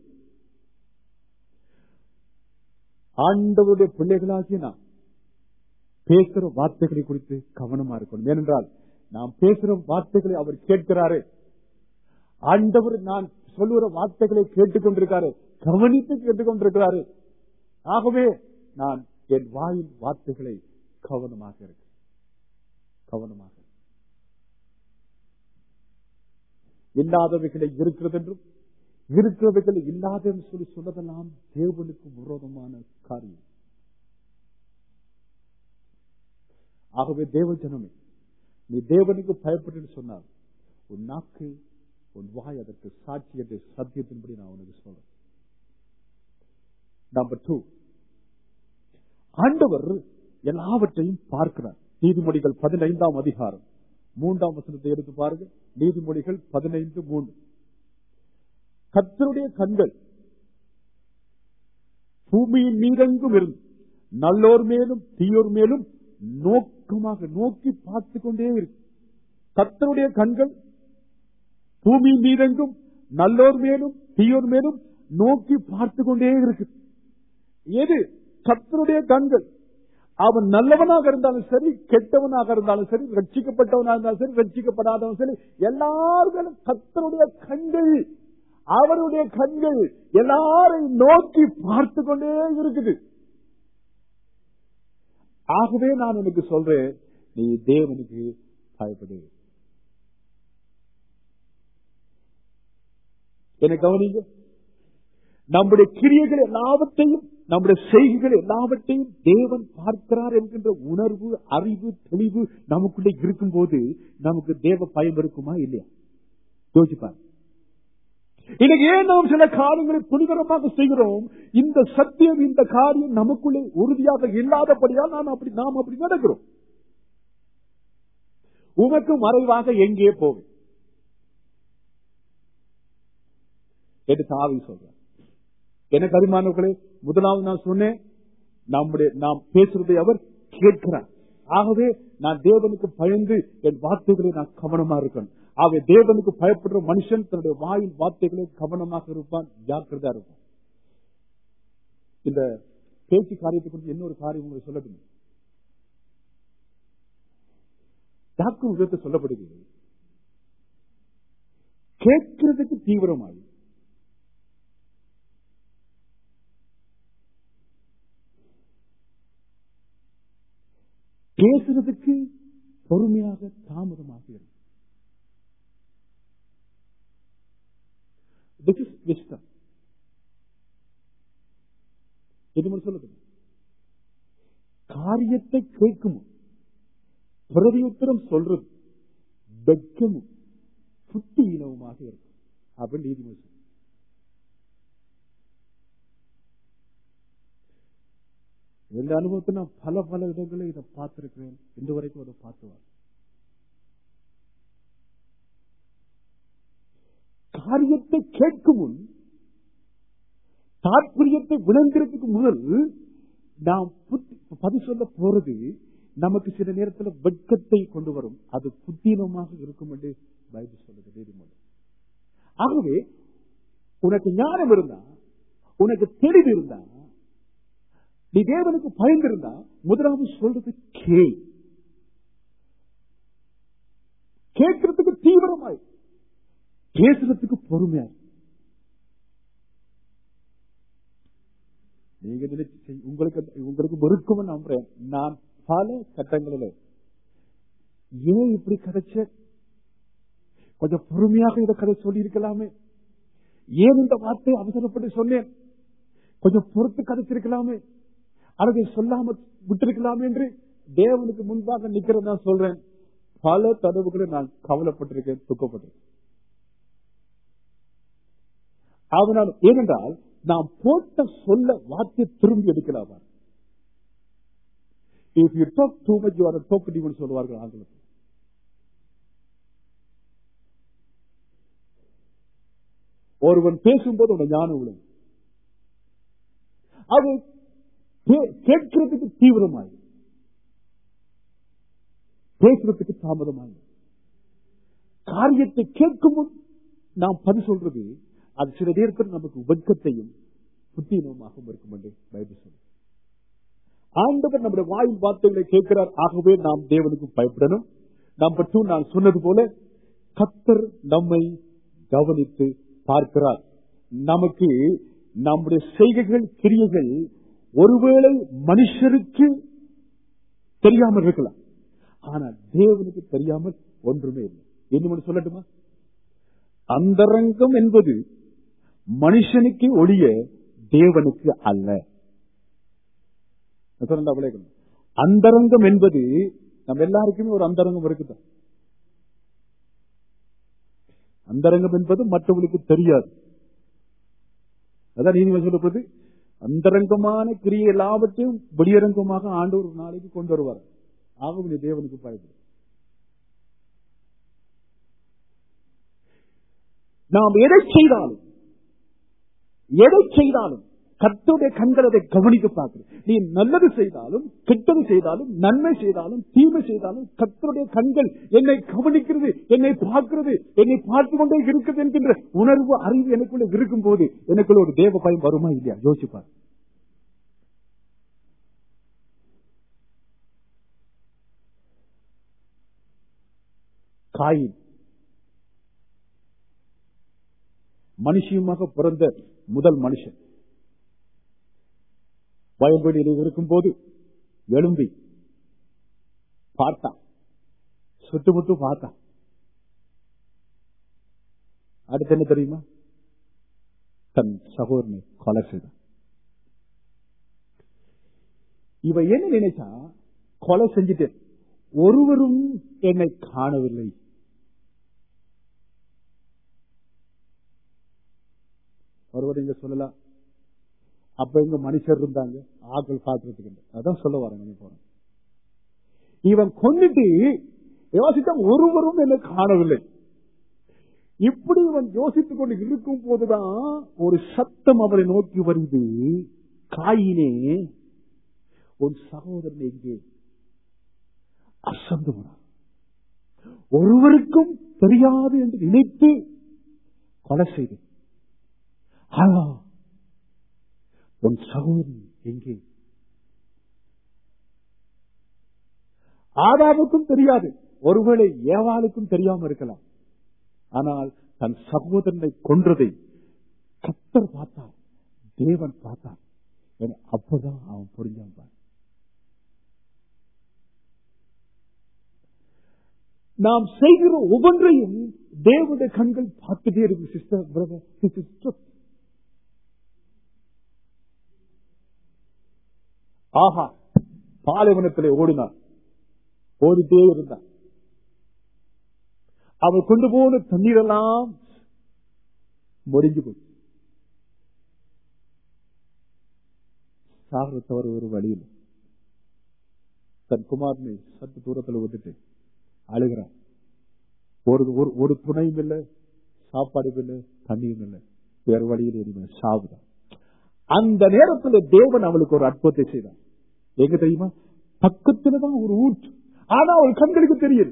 Speaker 2: ஆண்டவருடைய பிள்ளைகளாகிய நாம் பேசுற வார்த்தைகளை குறித்து கவனமா இருக்கணும் ஏனென்றால் நாம் பேசுற வார்த்தைகளை அவர் கேட்கிறாரு ஆண்டவர் நான் சொல்லுகிற வார்த்தைகளை கேட்டுக்கொண்டிருக்காரு கவனித்து கேட்டுக்கொண்டிருக்கிறாரு ஆகவே நான் என் வாயின் வார்த்தைகளை கவனமாக இருக்கு கவனமாக இல்லாதவைகளை இருக்கிறது என்றும் இருக்கிறவைகள் இல்லாத என்று சொல்லி சொன்னதெல்லாம் தேவனுக்கு விரோதமான காரியம் ஆகவே தேவ ஜனமே நீ தேவனுக்கு பயப்பட்டு சொன்னார் உன் நாக்கு உன் வாய் அதற்கு சாட்சி என்ற சத்தியத்தின்படி நான் உனக்கு சொல்றேன் நம்பர் டூ ஆண்டவர் எல்லாவற்றையும் பார்க்கிறார் நீதிமொழிகள் பதினைந்தாம் அதிகாரம் மூன்றாம் வசனத்தை எடுத்து பாருங்க நீதிமொழிகள் பதினைந்து மூன்று கத்தருடைய கண்கள் பூமியின் மீதெங்கும் இருந்து நல்லோர் மேலும் தீயோர் மேலும் நோக்கமாக நோக்கி பார்த்து கொண்டே இருக்கு கத்தருடைய கண்கள் பூமியின் மீதெங்கும் நல்லோர் மேலும் தீயோர் மேலும் நோக்கி பார்த்து கொண்டே இருக்கு எது கத்தருடைய கண்கள் அவன் நல்லவனாக இருந்தாலும் சரி கெட்டவனாக இருந்தாலும் சரி ரட்சிக்கப்பட்டவனாக இருந்தாலும் சரி ரட்சிக்கப்படாதவன் சரி எல்லாரும் கத்தருடைய கண்கள் அவருடைய கண்கள் எல்லாரையும் நோக்கி பார்த்து கொண்டே இருக்குது ஆகவே நான் உனக்கு சொல்றேன் நீ தேவனுக்கு பயப்படு என்னை கவனிங்க நம்முடைய கிரியைகள் எல்லாவற்றையும் நம்முடைய செய்கைகள் எல்லாவற்றையும் தேவன் பார்க்கிறார் என்கின்ற உணர்வு அறிவு தெளிவு நமக்குள்ளே இருக்கும் போது நமக்கு தேவ பயம் இருக்குமா இல்லையா யோசிப்பார் இன்னைக்கு ஏன் நாம் சில காரியங்களை துணிகரமாக செய்கிறோம் இந்த சத்தியம் இந்த காரியம் நமக்குள்ளே உறுதியாக இல்லாதபடியால் நாம் அப்படி நாம் அப்படி நடக்கிறோம் உனக்கு மறைவாக எங்கே போகும் என்று தாவி சொல்ற எனக்கு அருமானவர்களே முதலாவது நான் சொன்னேன் நம்முடைய நாம் பேசுறதை அவர் கேட்கிறார் ஆகவே நான் தேவனுக்கு பயந்து என் வார்த்தைகளை நான் கவனமா இருக்கணும் ஆகவே தேவனுக்கு பயப்படுற மனுஷன் தன்னுடைய வாயின் வார்த்தைகளை கவனமாக இருப்பான் ஜாக்கிரதா இருப்பான் இந்த பேச்சு காரியத்தை குறித்து இன்னொரு காரியம் உங்களுக்கு சொல்லட்டும் யாக்கும் விதத்தை சொல்லப்படுகிறது கேட்கிறதுக்கு தீவிரமாய் பேசுறதுக்கு பொறுமையாக தாமதமாகிறது This is wisdom. இது மட்டும் சொல்லுது காரியத்தை கேட்கும் பிரதியுத்தரம் சொல்றது வெட்கமும் புத்தி இனவுமாக இருக்கும் அப்படின்னு நீதிமன்றம் சொல்லுது. இந்த அனுபவத்தை நான் பல பல இடங்களில் இதை பார்த்திருக்கிறேன் இன்று வரைக்கும் அதை பார்த்துவார் காரியத்தை கேட்கும் முன் தாற்பயத்தை விளங்குறதுக்கு முதல் நாம் புத்தி- பதில் சொல்ல போறது நமக்கு சில நேரத்தில் வெட்கத்தை கொண்டு வரும் அது புத்தீனமாக இருக்கும் என்று பைபிள் சொல்லுது நீதிமன்றம் ஆகவே உனக்கு ஞானம் இருந்தா உனக்கு தெளிவு இருந்தா நீ தேவனுக்கு பயந்திருந்தா முதலாவது சொல்றது கேள் கேட்கறதுக்கு தீவிரமாய் பேசுறதுக்கு பொறுமையாய் நீங்க நினைச்சு செய்- உங்களுக்கு உங்களுக்கு வெறுக்கும் நம்புறேன் நான் பல கட்டங்களில் ஏன் இப்படி கதைச்ச கொஞ்சம் பொறுமையாக இதை கதை சொல்லி இருக்கலாமே ஏன் இந்த வார்த்தை அவசரப்பட்டு சொன்னேன் கொஞ்சம் பொறுத்து கதைச்சிருக்கலாமே அல்லது சொல்லாம விட்டிருக்கலாமே என்று தேவனுக்கு முன்பாக நிக்கிறத நான் சொல்றேன் பல தடவுகளை நான் கவலைப்பட்டிருக்கேன் துக்கப்பட்டிருக்கேன் அதனால் ஏனென்றால் நாம் போட்ட சொல்ல வார்த்தை திரும்பி எடுக்கலாமா if you talk too much you are talkative சொல்லுவார்கள் ஆங்கிலத்தில் ஒருவன் பேசும்போது உன ஞானம் விழும் அது கே- கேட்கிறதுக்கு தீவிரமாய் பேசுறதுக்கு தாமதமாய் காரியத்தை கேட்கும் முன் நாம் பதில் சொல்றது அது சில நேரத்தில் நமக்கு வெட்கத்தையும் புத்தீனமாக இருக்கும் என்று பைபிள் சொல்லுது ஆண்டவர் நம்முடைய வாயின் வார்த்தைகளை கேட்கிறார் ஆகவே நாம் தேவனுக்கு பயப்படணும் நம்பர் டூ நான் சொன்னது போல கத்தர் நம்மை கவனித்து பார்க்கிறார் நமக்கு நம்முடைய செய்கைகள் கிரியைகள் ஒருவேளை மனுஷருக்கு தெரியாமல் இருக்கலாம் ஆனால் தேவனுக்கு தெரியாமல் ஒன்றுமே இல்லை என்ன சொல்லட்டுமா அந்தரங்கம் என்பது மனுஷனுக்கு ஒழிய தேவனுக்கு அல்ல நான் சொன்னேன்டா விளையாடணும். அந்தரங்கம் என்பது நம்ம எல்லாருக்குமே ஒரு அந்தரங்கம் இருக்குது அந்தரங்கம் என்பது மற்றவங்களுக்கு தெரியாது அதான் நீங்க சொல்லப்படுது அந்தரங்கமான கிரியை எல்லாவற்றையும் வெளியரங்கமாக ஆண்டு ஒரு நாளைக்கு கொண்டு வருவார் ஆகவே நீ தேவனுக்கு பயப்படும் நாம் எதை செய்தாலும் எதை செய்தாலும் கர்த்தருடைய கண்கள் அதை கவனித்து பார்க்கிறது நீ நல்லது செய்தாலும் கெட்டது செய்தாலும் நன்மை செய்தாலும் தீமை செய்தாலும் கர்த்தருடைய கண்கள் என்னை கவனிக்கிறது என்னை பார்க்கிறது என்னை பார்த்து கொண்டே இருக்கிறது என்கின்ற உணர்வு அறிவு எனக்குள்ள இருக்கும் போது எனக்குள்ள ஒரு தேவ பயம் வருமா இல்லையா யோசிப்பார் காயின் மனுஷியமாக பிறந்த முதல் மனுஷன் வயல்வெளியில் இருக்கும் போது எழும்பி பார்த்தான் சுட்டுமுட்டு பார்த்தான் அடுத்து என்ன தெரியுமா தன் சகோதரனை கொலை செய்தான் இவ என்ன நினைச்சா கொலை செஞ்சுட்டேன் ஒருவரும் என்னை காணவில்லை ஒருவர் இங்க சொல்லலாம் அப்ப இங்க மனுஷர் இருந்தாங்க ஆக்கள் பாக்குறதுக்கு அதான் சொல்ல வரேன் நீங்க போறேன் இவன் கொண்டுட்டு யோசித்தான் ஒருவரும் என்னை காணவில்லை இப்படி இவன் யோசித்துக் கொண்டு இருக்கும் போதுதான் ஒரு சத்தம் அவரை நோக்கி வருது காயினே உன் சகோதரன் எங்கே அசந்து போனான் ஒருவருக்கும் தெரியாது என்று நினைத்து கொலை செய்து ஆனா உன் சகோதரன் எங்கே ஆதாமுக்கும் தெரியாது ஒருவேளை ஏவாளுக்கும் தெரியாம இருக்கலாம் ஆனால் தன் சகோதரனை கொன்றதை கத்தர் பார்த்தார் தேவன் பார்த்தார் என அப்பதான் அவன் புரிஞ்சான் பார். நாம் செய்கிற ஒவ்வொன்றையும் தேவனுடைய கண்கள் பார்த்துட்டே இருக்கு சிஸ்டர் பிரதர் சிஸ்டர் ஆஹா பாலைவனத்திலே ஓடினார் ஓடிட்டே இருந்தார் அவர் கொண்டு போன தண்ணீரெல்லாம் முடிஞ்சு போச்சு சாகர தவிர ஒரு வழியில் தன் குமாரனை சற்று தூரத்தில் விட்டுட்டு அழுகிறான் ஒரு ஒரு- ஒரு துணையும் இல்லை சாப்பாடும் இல்லை தண்ணியும் இல்லை வேறு வழியில் இனிமேல் சாவுதான் அந்த நேரத்தில் தேவன் அவளுக்கு ஒரு அற்புதத்தை செய்தார் எங்க தெரியுமா பக்கத்துலதான் ஒரு ஊற்று ஆனா அவள் கண்களுக்கு தெரியுது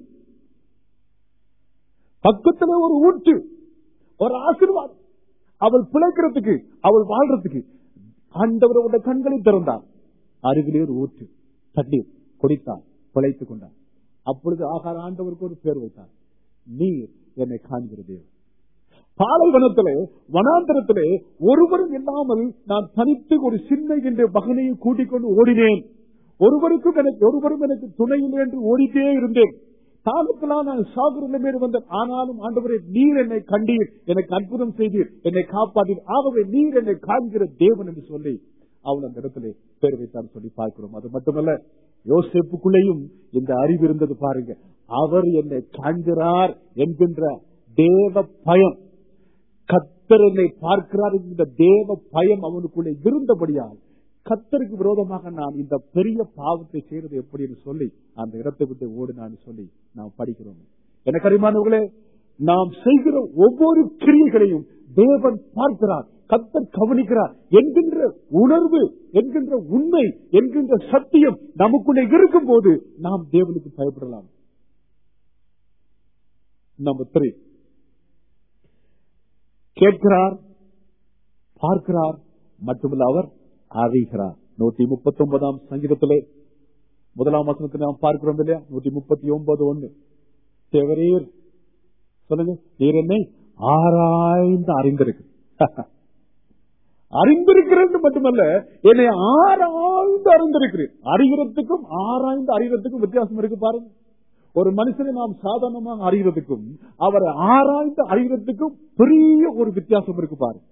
Speaker 2: பக்கத்துல ஒரு ஊற்று ஒரு ஆசீர்வாதம் அவள் பிழைக்கிறதுக்கு அவள் வாழ்றதுக்கு ஆண்டவரோட கண்களை திறந்தார் அருகிலே ஒரு ஊற்று தண்ணீர் குடித்தார் பிழைத்துக் கொண்டார் அப்பொழுது ஆகார ஆண்டவருக்கு ஒரு பேர் வைத்தார் நீர் என்னை காண்கிற தேவன் பாலைவனத்திலே வனாந்தரத்திலே ஒருவரும் இல்லாமல் நான் தனித்து ஒரு சின்ன என்ற மகனையை கூட்டிக் கொண்டு ஓடினேன் ஒருவருக்கும் எனக்கு ஒருவரும் எனக்கு துணையில் என்று ஓடிட்டே இருந்தேன் தானுக்கெல்லாம் நான் சாகுற நிலைமையில் வந்தேன் ஆனாலும் ஆண்டவரே நீர் என்னை கண்டீர் எனக்கு அற்புதம் செய்தீர் என்னை காப்பாற்றீர் ஆகவே நீர் என்னை காண்கிற தேவன் என்று சொல்லி அவள் அந்த இடத்திலே பேர் வைத்தார் சொல்லி பார்க்கிறோம் அது மட்டுமல்ல யோசேப்புக்குள்ளேயும் இந்த அறிவு இருந்தது பாருங்க அவர் என்னை காண்கிறார் என்கின்ற தேவ பயம் கத்தர் என்னை பார்க்கிறார் என்கின்ற தேவ பயம் அவனுக்குள்ளே இருந்தபடியால் கத்தருக்கு விரோதமாக நான் இந்த பெரிய பாவத்தை செய்யறது எப்படின்னு சொல்லி அந்த இடத்தை விட்டு ஓடினான்னு சொல்லி நாம் படிக்கிறோம் எனக்கு அறிமானவர்களே நாம் செய்கிற ஒவ்வொரு கிரியைகளையும் தேவன் பார்க்கிறார் கத்தர் கவனிக்கிறார் என்கின்ற உணர்வு என்கின்ற உண்மை என்கின்ற சத்தியம் நமக்குள்ளே இருக்கும் போது நாம் தேவனுக்கு பயப்படலாம் நம்பர் த்ரீ கேட்கிறார் பார்க்கிறார் மட்டுமல்ல அவர் அறிகிறார் நூத்தி முப்பத்தி ஒன்பதாம் சங்கீதத்திலே முதலாம் வசனத்தை நாம் பார்க்கிறோம் இல்லையா நூத்தி முப்பத்தி ஒன்பது ஒண்ணு தேவரீர் சொல்லுங்க நீர் என்னை ஆராய்ந்து அறிந்திருக்கு அறிந்திருக்கிறது மட்டுமல்ல என்னை ஆராய்ந்து அறிந்திருக்கிறேன் அறிகிறதுக்கும் ஆராய்ந்து அறிகிறதுக்கும் வித்தியாசம் இருக்கு பாருங்க ஒரு மனுஷனை நாம் சாதாரணமாக அறிகிறதுக்கும் அவரை ஆராய்ந்து அறிகிறதுக்கும் பெரிய ஒரு வித்தியாசம் இருக்கு பாருங்க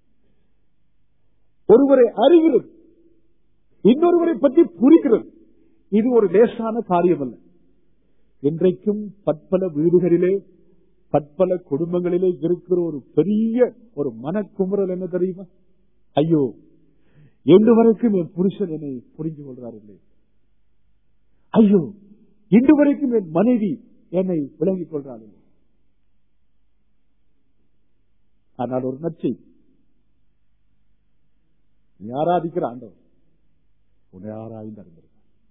Speaker 2: ஒருவரை அறிகிறது இன்னொருவரை பற்றி புரிகிறது இது ஒரு லேசான காரியம் அல்ல இன்றைக்கும் பற்பல வீடுகளிலே பற்பல குடும்பங்களிலே இருக்கிற ஒரு பெரிய ஒரு மனக்குமுறல் என்ன தெரியுமா ஐயோ இன்று வரைக்கும் என் புருஷன் என்னை புரிஞ்சு கொள்றார் இல்லை ஐயோ இன்று வரைக்கும் என் மனைவி என்னை விளங்கிக் கொள்றார் இல்லை ஆனால் ஒரு நச்சை நீ ஆராதிக்கிற ஆண்டவர் உன்னை ஆராய்ந்து அறிந்திருக்கிறார்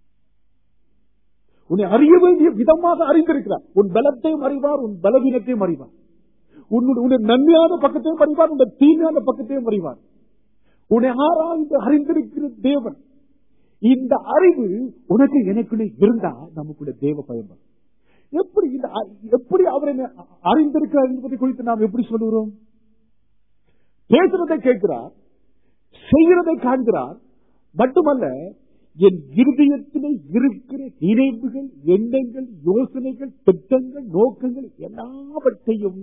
Speaker 2: உன்னை அறிய வேண்டிய விதமாக அறிந்திருக்கிறார் உன் பலத்தையும் அறிவார் உன் பலவீனத்தையும் அறிவார் உன்னுடைய நன்மையான பக்கத்தையும் அறிவார் உன்னுடைய தீமையான பக்கத்தையும் அறிவார் உன்னை ஆராய்ந்து அறிந்திருக்கிற தேவன் இந்த அறிவு உனக்கு எனக்குள்ளே இருந்தா நமக்குள்ள தேவ பயன்படும் எப்படி இந்த எப்படி அவரை அறிந்திருக்கிறார் என்பதை குறித்து நாம் எப்படி சொல்லுகிறோம் பேசுறதை கேட்கிறார் செய்கிறதை காண்கிறார் மட்டுமல்ல என் இருதயத்திலே இருக்கிற நினைவுகள் எண்ணங்கள் யோசனைகள் திட்டங்கள் நோக்கங்கள் எல்லாவற்றையும்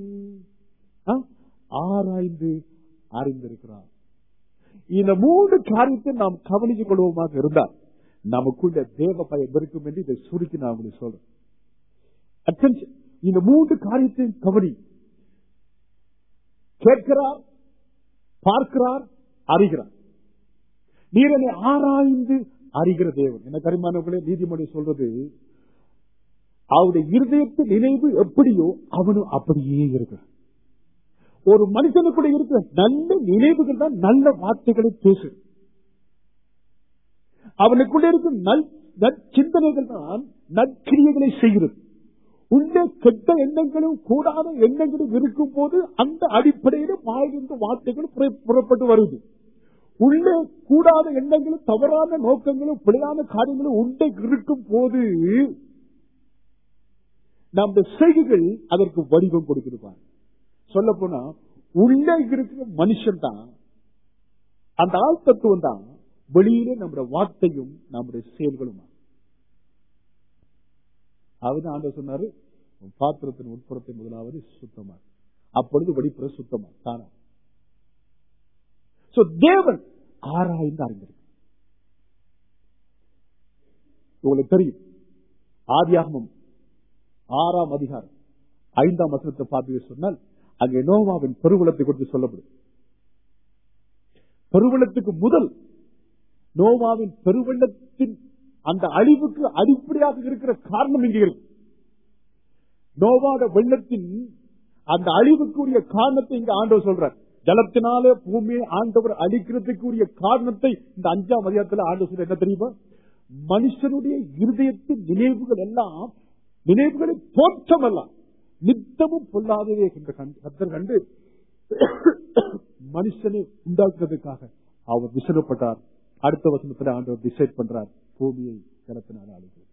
Speaker 2: ஆராய்ந்து அறிந்திருக்கிறார் இந்த மூன்று காரியத்தை நாம் கவனித்துக் கொள்வோமாக இருந்தால் நமக்குள்ள தேவ பயம் இருக்கும் என்று இதை சுருக்கி நான் உங்களுக்கு சொல்றேன் அட்டென்ஷன் இந்த மூன்று காரியத்தையும் கவனி கேட்கிறார் பார்க்கிறார் அறிகிறார் நீரனை ஆராய்ந்து அறிகிற தேவன் என கரிமானவர்களே நீதிமொழி சொல்றது அவருடைய இருதயத்து நினைவு எப்படியோ அவனும் அப்படியே இருக்கிறான் ஒரு மனுஷனுக்குள்ள இருக்கிற நல்ல நினைவுகள் தான் நல்ல வார்த்தைகளை பேசு அவனுக்குள்ள இருக்கும் நல் நற்சிந்தனைகள் தான் நற்கிரியைகளை செய்கிறது உள்ளே கெட்ட எண்ணங்களும் கூடாத எண்ணங்களும் இருக்கும் போது அந்த அடிப்படையில் வாழ்கின்ற வார்த்தைகள் புறப்பட்டு வருது உள்ளே கூடாத எண்ணங்களும் தவறான நோக்கங்களும் பிழையான காரியங்களும் உண்டை இருக்கும் போது நம்முடைய செய்கைகள் அதற்கு வடிவம் கொடுக்குது பாருங்க சொல்ல போனா உள்ளே இருக்கிற மனுஷன் தான் அந்த ஆள் தத்துவம் தான் வெளியிலே நம்முடைய வார்த்தையும் நம்முடைய செயல்களும் அவர் ஆண்டவர் சொன்னாரு உன் பாத்திரத்தின் உட்புறத்தை முதலாவது சுத்தமா அப்பொழுது வெளிப்புற சுத்தமா தானா So, தேவன் ஆராய்ந்து அறிந்திருக்கு உங்களுக்கு தெரியும் ஆதியாகமம் ஆறாம் அதிகாரம் ஐந்தாம் வசனத்தை பார்த்து சொன்னால் அங்கே நோவாவின் பெருகுலத்தை குறித்து சொல்லப்படும் பெருவெள்ளத்துக்கு முதல் நோவாவின் பெருவெள்ளத்தின் அந்த அழிவுக்கு அடிப்படையாக இருக்கிற காரணம் இங்கே இருக்கு நோவாத வெள்ளத்தின் அந்த அழிவுக்குரிய காரணத்தை இங்க ஆண்டவர் சொல்றார் ஜலத்தினால பூமியை ஆண்டவர் அழிக்கிறதுக்குரிய காரணத்தை இந்த அஞ்சாம் அதிகாரத்தில் ஆண்டவர் சொல்ற என்ன தெரியுமா மனுஷனுடைய இருதயத்தின் நினைவுகள் எல்லாம் நினைவுகளின் தோற்றம் எல்லாம் நித்தமும் பொல்லாததே என்ற கத்தர் கண்டு மனுஷனை உண்டாக்குறதுக்காக அவர் விசனப்பட்டார் அடுத்த வசனத்தில் ஆண்டவர் டிசைட் பண்றார் பூமியை ஜலத்தினால அழிக்கிறது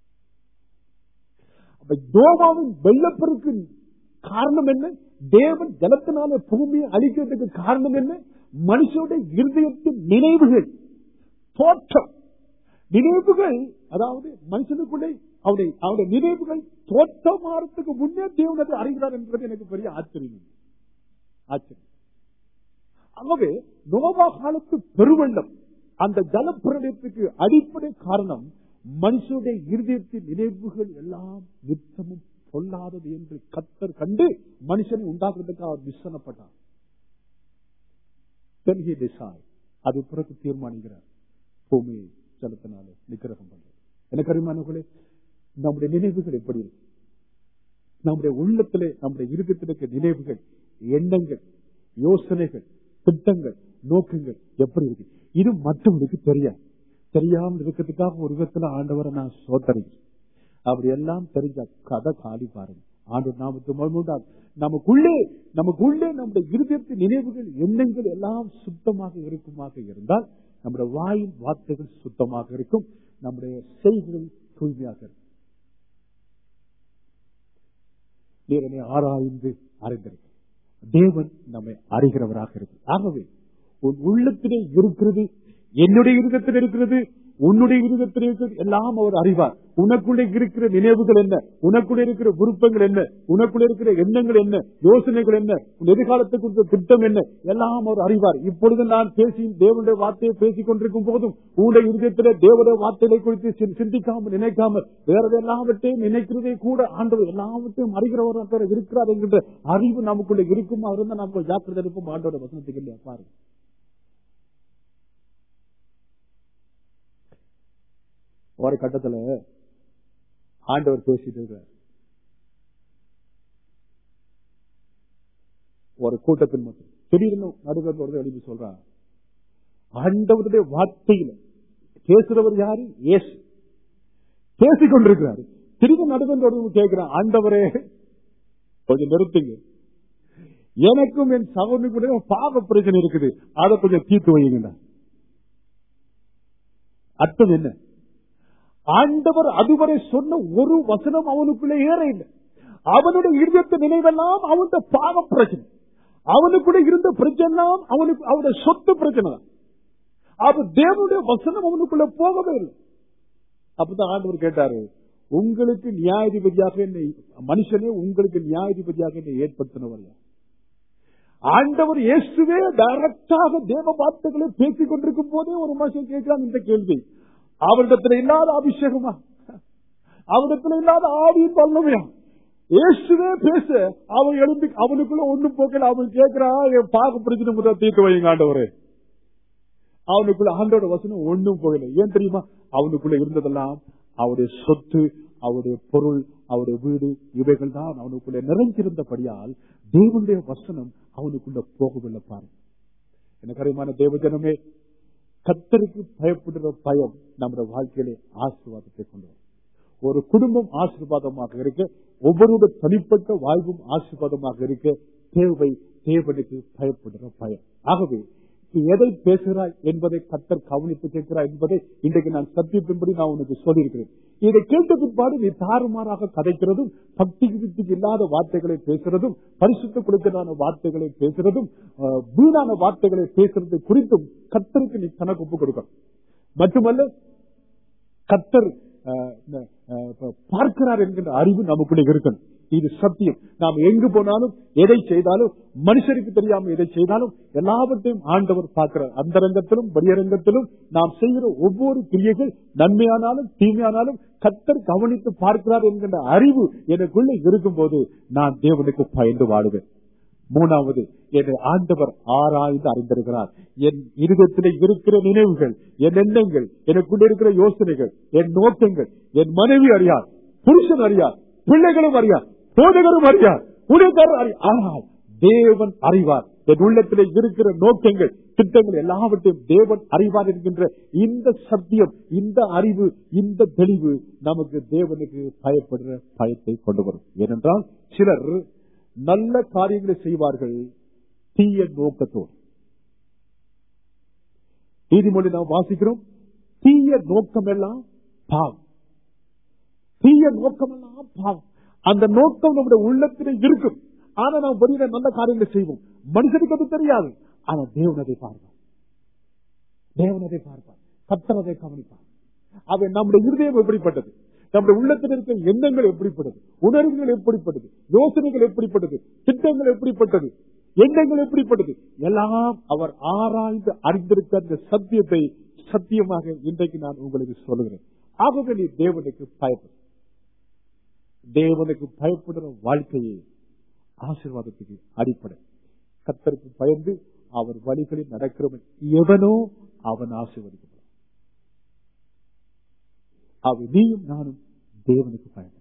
Speaker 2: அப்ப யோவாவின் வெள்ளப்பெருக்கு காரணம் என்ன தேவன் ஜலத்தினால பூமியை அழிக்கிறதுக்கு காரணம் என்ன மனுஷனுடைய இருதயத்தின் நினைவுகள் தோற்றம் நினைவுகள் அதாவது மனுஷனுக்குள்ளே அவருடைய அவருடைய நினைவுகள் தோற்றமாறதுக்கு முன்னே தேவன் அதை அறிகிறார் என்பது எனக்கு பெரிய ஆச்சரியம் ஆச்சரியம் ஆகவே நோவா காலத்து பெருவெள்ளம் அந்த ஜலப்பிரளயத்துக்கு அடிப்படை காரணம் மனுஷனுடைய இருதயத்தின் நினைவுகள் எல்லாம் நித்தமும் பொல்லாதது என்று கத்தர் கண்டு மனுஷனை உண்டாக்குறதுக்கு அவர் விசனப்பட்டார் அது பிறகு தீர்மானிக்கிறார் பூமியை ஜலத்தினால நிக்கிரகம் பண்றது எனக்கு அறிமானங்களே நம்முடைய நினைவுகள் எப்படி இருக்கு நம்முடைய உள்ளத்திலே நம்முடைய இருதயத்தில் இருக்க நினைவுகள் எண்ணங்கள் யோசனைகள் திட்டங்கள் நோக்கங்கள் எப்படி இருக்கு இது மற்றவங்களுக்கு தெரியாது தெரியாமல் இருக்கிறதுக்காக ஒரு விதத்துல ஆண்டவரை நான் சோத்தரிக்கிறேன் அப்படி எல்லாம் தெரிஞ்ச கதை காலி பாருங்க ஆண்டு நாமத்து மறுமுண்டால் நமக்குள்ளே நமக்குள்ளே நம்முடைய இருதயத்தின் நினைவுகள் எண்ணங்கள் எல்லாம் சுத்தமாக இருக்குமாக இருந்தால் நம்முடைய வாயின் வார்த்தைகள் சுத்தமாக இருக்கும் நம்முடைய செய்திகள் தூய்மையாக இருக்கும் தேவனை ஆராய்ந்து அறிந்திருக்க தேவன் நம்மை அறிகிறவராக இருக்கு ஆகவே உன் உள்ளத்திலே இருக்கிறது என்னுடைய இருதத்தில் இருக்கிறது உன்னுடைய இருதத்தில் இருக்கிறது எல்லாம் அவர் அறிவார் உனக்குள்ளே இருக்கிற நினைவுகள் என்ன உனக்குள்ளே இருக்கிற விருப்பங்கள் என்ன உனக்குள்ளே இருக்கிற எண்ணங்கள் என்ன யோசனைகள் என்ன உன் எதிர்காலத்துக்கு குறித்த திட்டம் என்ன எல்லாம் அவர் அறிவார் இப்பொழுது நான் பேசி தேவனுடைய வார்த்தையை பேசிக் கொண்டிருக்கும் போதும் உன்னுடைய இருதயத்திலே தேவனுடைய வார்த்தைகளை குறித்து சிந்திக்காமல் நினைக்காமல் வேற எல்லாவற்றையும் நினைக்கிறதே கூட ஆண்டவர் எல்லாவற்றையும் அறிகிறவராக இருக்கிறார் என்கின்ற அறிவு நமக்குள்ள இருக்குமா இருந்தால் நமக்கு ஜாக்கிரதை இருப்போம் ஆண்டோட வசனத்துக்கு இல்லையா பாருங்க ஒரு கட்டத்துல ஆண்டவர் பேசிட்டு இருக்கிறார் ஒரு கூட்டத்தின் மட்டும் திடீர்னு நடுவர் ஒரு எழுதி சொல்றான் ஆண்டவருடைய வார்த்தையில பேசுறவர் யாரு ஏசு பேசிக் கொண்டிருக்கிறாரு திரும்ப நடுவர் கேட்கிறான் ஆண்டவரே கொஞ்சம் நிறுத்துங்க எனக்கும் என் சகோதரி பாவ பிரச்சனை இருக்குது அதை கொஞ்சம் தீர்த்து வைங்க அர்த்தம் என்ன ஆண்டவர் அதுவரை சொன்ன ஒரு வசனம் அவனுக்குள்ளே ஏற இல்லை அவனுடைய இருதயத்த நினைவெல்லாம் அவனுடைய பாவ பிரச்சனை அவனுக்குள்ள இருந்த பிரச்சனை அவனுக்கு அவனுடைய சொத்து பிரச்சனை தான் அப்ப தேவனுடைய வசனம் அவனுக்குள்ள போகவே இல்லை அப்பதான் ஆண்டவர் கேட்டாரு உங்களுக்கு நியாயாதிபதியாக என்னை மனுஷனே உங்களுக்கு நியாயாதிபதியாக என்னை ஏற்படுத்தினவர் ஆண்டவர் இயேசுவே டைரக்டாக தேவ வார்த்தைகளை பேசிக் கொண்டிருக்கும் போதே ஒரு மனுஷன் கேட்கிறான் இந்த கேள்வி அவரிடத்துல இல்லாத அபிஷேகமா அவரிடத்துல இல்லாத ஆவியின் வல்லமையா இயேசுவே பேச அவன் எழுப்பி அவனுக்குள்ள ஒண்ணு போக்கல அவன் கேட்கிறான் என் பாக பிரச்சனை முதல் தீர்த்து வைங்க ஆண்டவரே அவனுக்குள்ள ஆண்டோட வசனம் ஒண்ணும் போகல ஏன் தெரியுமா அவனுக்குள்ள இருந்ததெல்லாம் அவருடைய சொத்து அவருடைய பொருள் அவருடைய வீடு இவைகள் தான் அவனுக்குள்ள நிறைஞ்சிருந்தபடியால் தேவனுடைய வசனம் அவனுக்குள்ள போகவில்லை பாருங்க எனக்கு அறிமான தேவஜனமே கத்தருக்கு பயப்படுற பயம் நம்முடைய வாழ்க்கையிலே ஆசீர்வாதத்தை கொண்டு வரும் ஒரு குடும்பம் ஆசீர்வாதமாக இருக்க ஒவ்வொருடைய தனிப்பட்ட வாழ்வும் ஆசீர்வாதமாக இருக்க தேவை தேவனுக்கு பயப்படுற பயம் ஆகவே நீ எதை பேசுகிறாய் என்பதை கத்தர் கவனித்து கேட்கிறாய் என்பதை இன்றைக்கு நான் சத்தியத்தின்படி நான் உனக்கு சொல்லியிருக்கிறேன் இதை கேட்ட பிற்பாடு நீ தாறுமாறாக கதைக்கிறதும் பக்தி வித்திக்கு இல்லாத வார்த்தைகளை பேசுறதும் பரிசுத்த கொடுக்கலான வார்த்தைகளை பேசுறதும் அஹ், வீணான வார்த்தைகளை பேசுறது குறித்தும் கத்தருக்கு நீ கணக்கு ஒப்பு கொடுக்கணும் மட்டுமல்ல கத்தர் அஹ், அஹ், பார்க்கிறார் என்கின்ற அறிவு நமக்குள்ளே இருக்கணும் இது சத்தியம் நாம் எங்கு போனாலும் எதை செய்தாலும் மனுஷருக்கு தெரியாம எதை செய்தாலும் எல்லாவற்றையும் ஆண்டவர் பார்க்கிறார் அந்த ரங்கத்திலும் வெளியரங்கத்திலும் நாம் செய்கிற ஒவ்வொரு கிரியைகள் நன்மையானாலும் தீமையானாலும் கத்தர் கவனித்து பார்க்கிறார் என்கின்ற அறிவு எனக்குள்ளே இருக்கும்போது நான் தேவனுக்கு பயந்து வாடுவேன் மூணாவது என்னை ஆண்டவர் ஆராய்ந்து அறிந்திருக்கிறார் என் இருதயத்திலே இருக்கிற நினைவுகள் என் எண்ணங்கள் எனக்குள்ள இருக்கிற யோசனைகள் என் நோக்கங்கள் என் மனைவி அறியார் புருஷன் அறியார் பிள்ளைகளும் அறியார் போதகரும் அறியார் உடையக்காரர் அறியார் ஆனால் தேவன் அறிவார் என் உள்ளத்திலே இருக்கிற நோக்கங்கள் திட்டங்கள் எல்லாவற்றையும் தேவன் அறிவார் என்கின்ற இந்த சத்தியம் இந்த அறிவு இந்த தெளிவு நமக்கு தேவனுக்கு பயப்படுற பயத்தை கொண்டு வரும் ஏனென்றால் சிலர் நல்ல காரியங்களை செய்வார்கள் தீய நோக்கத்தோடு நீதிமொழி நாம் வாசிக்கிறோம் தீய நோக்கம் எல்லாம் பாவம் தீய நோக்கம் எல்லாம் பாவம் அந்த நோக்கம் நம்முடைய உள்ளத்திலே இருக்கும் ஆனா நாம் வெளியில நல்ல காரியங்களை செய்வோம் மனுஷனுக்கு அது தெரியாது ஆனா தேவன் அதை பார்ப்பார் தேவன் அதை பார்ப்பார் கத்தர் அதை கவனிப்பார் அவன் நம்முடைய இருதயம் எப்படிப்பட்டது நம்முடைய உள்ளத்தில் இருக்கிற எண்ணங்கள் எப்படிப்பட்டது உணர்வுகள் எப்படிப்பட்டது யோசனைகள் எப்படிப்பட்டது திட்டங்கள் எப்படிப்பட்டது எண்ணங்கள் எப்படிப்பட்டது எல்லாம் அவர் ஆராய்ந்து அறிந்திருக்க அந்த சத்தியத்தை சத்தியமாக இன்றைக்கு நான் உங்களுக்கு சொல்லுகிறேன் ஆகவே நீ தேவனுக்கு பயப்படு தேவனுக்கு பயப்படுற வாழ்க்கையே ஆசீர்வாதத்துக்கு அடிப்படை கத்தருக்கு பயந்து அவர் வழிகளில் நடக்கிறவன் எவனோ அவன் ஆசீர்வதிக்கப்படும் அவன் நீயும் நானும் தேவனுக்கு பயப்படும்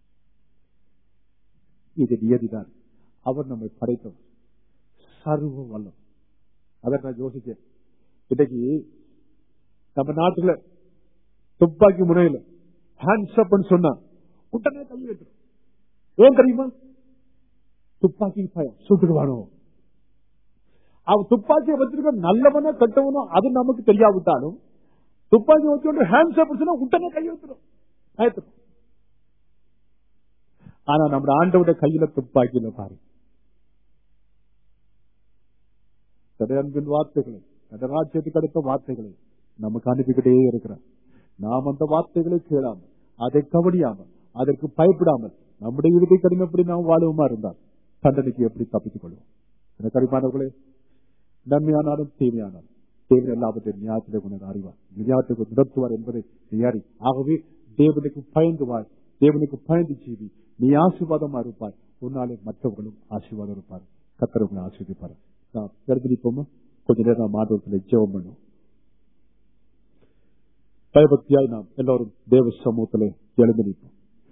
Speaker 2: இது நியதிதான் அவர் நம்மை படைத்தவர் சர்வ வல்லம் அதை நான் யோசிச்சேன் இன்னைக்கு நம்ம நாட்டுல துப்பாக்கி முனையில ஹேண்ட்ஸ் அப் சொன்னா உடனே கை வைக்கிறோம் ஏன் தெரியுமா துப்பாக்கி பயம் சுட்டுடுவானோ அவன் துப்பாக்கியை வச்சிருக்க நல்லவனோ கெட்டவனோ அது நமக்கு தெரியாவிட்டாலும் துப்பாக்கி வச்சு ஹேண்ட்ஸ் அப் சொன்னா உடனே கை வைக்கிறோம் பயத்துறோம் ஆனா நம்ம ஆண்டவோட கையில துப்பாக்கியில பாருங்க அன்பின் வார்த்தைகளை ராஜ்யத்துக்கு அடுத்த வார்த்தைகளை நமக்கு அனுப்பிக்கிட்டே இருக்கிறார் நாம் அந்த வார்த்தைகளை கேளாம அதை கவனியாமல் அதற்கு பயப்படாமல் நம்முடைய இறுதி கடினப்படி நாம் வாழுவமா இருந்தால் தண்டனைக்கு எப்படி தப்பித்துக் கொள்வோம் என கரிமானவர்களே நன்மையானாலும் தீமையானாலும் தேவன் எல்லாவற்றையும் நியாயத்திலே கொண்டு அறிவார் நியாயத்துக்கு நிறுத்துவார் என்பதை நீ அறி ஆகவே தேவனுக்கு பயந்து வாழ் தேவனுக்கு பயந்து செய்தி நீ ஆசீர்வாதமா இருப்பாய் உன்னாலே மற்றவர்களும் ஆசீர்வாதம் இருப்பார் கத்தரவங்களை ஆசீர்வதிப்பார் நான் எழுந்திருப்போமா கொஞ்ச நேரம் நாம் ஆண்டவர்களை ஜெபம் பண்ணுவோம் பயபக்தியாய் நாம் எல்லோரும் தேவ சமூகத்திலே எழுந்திருப்போம்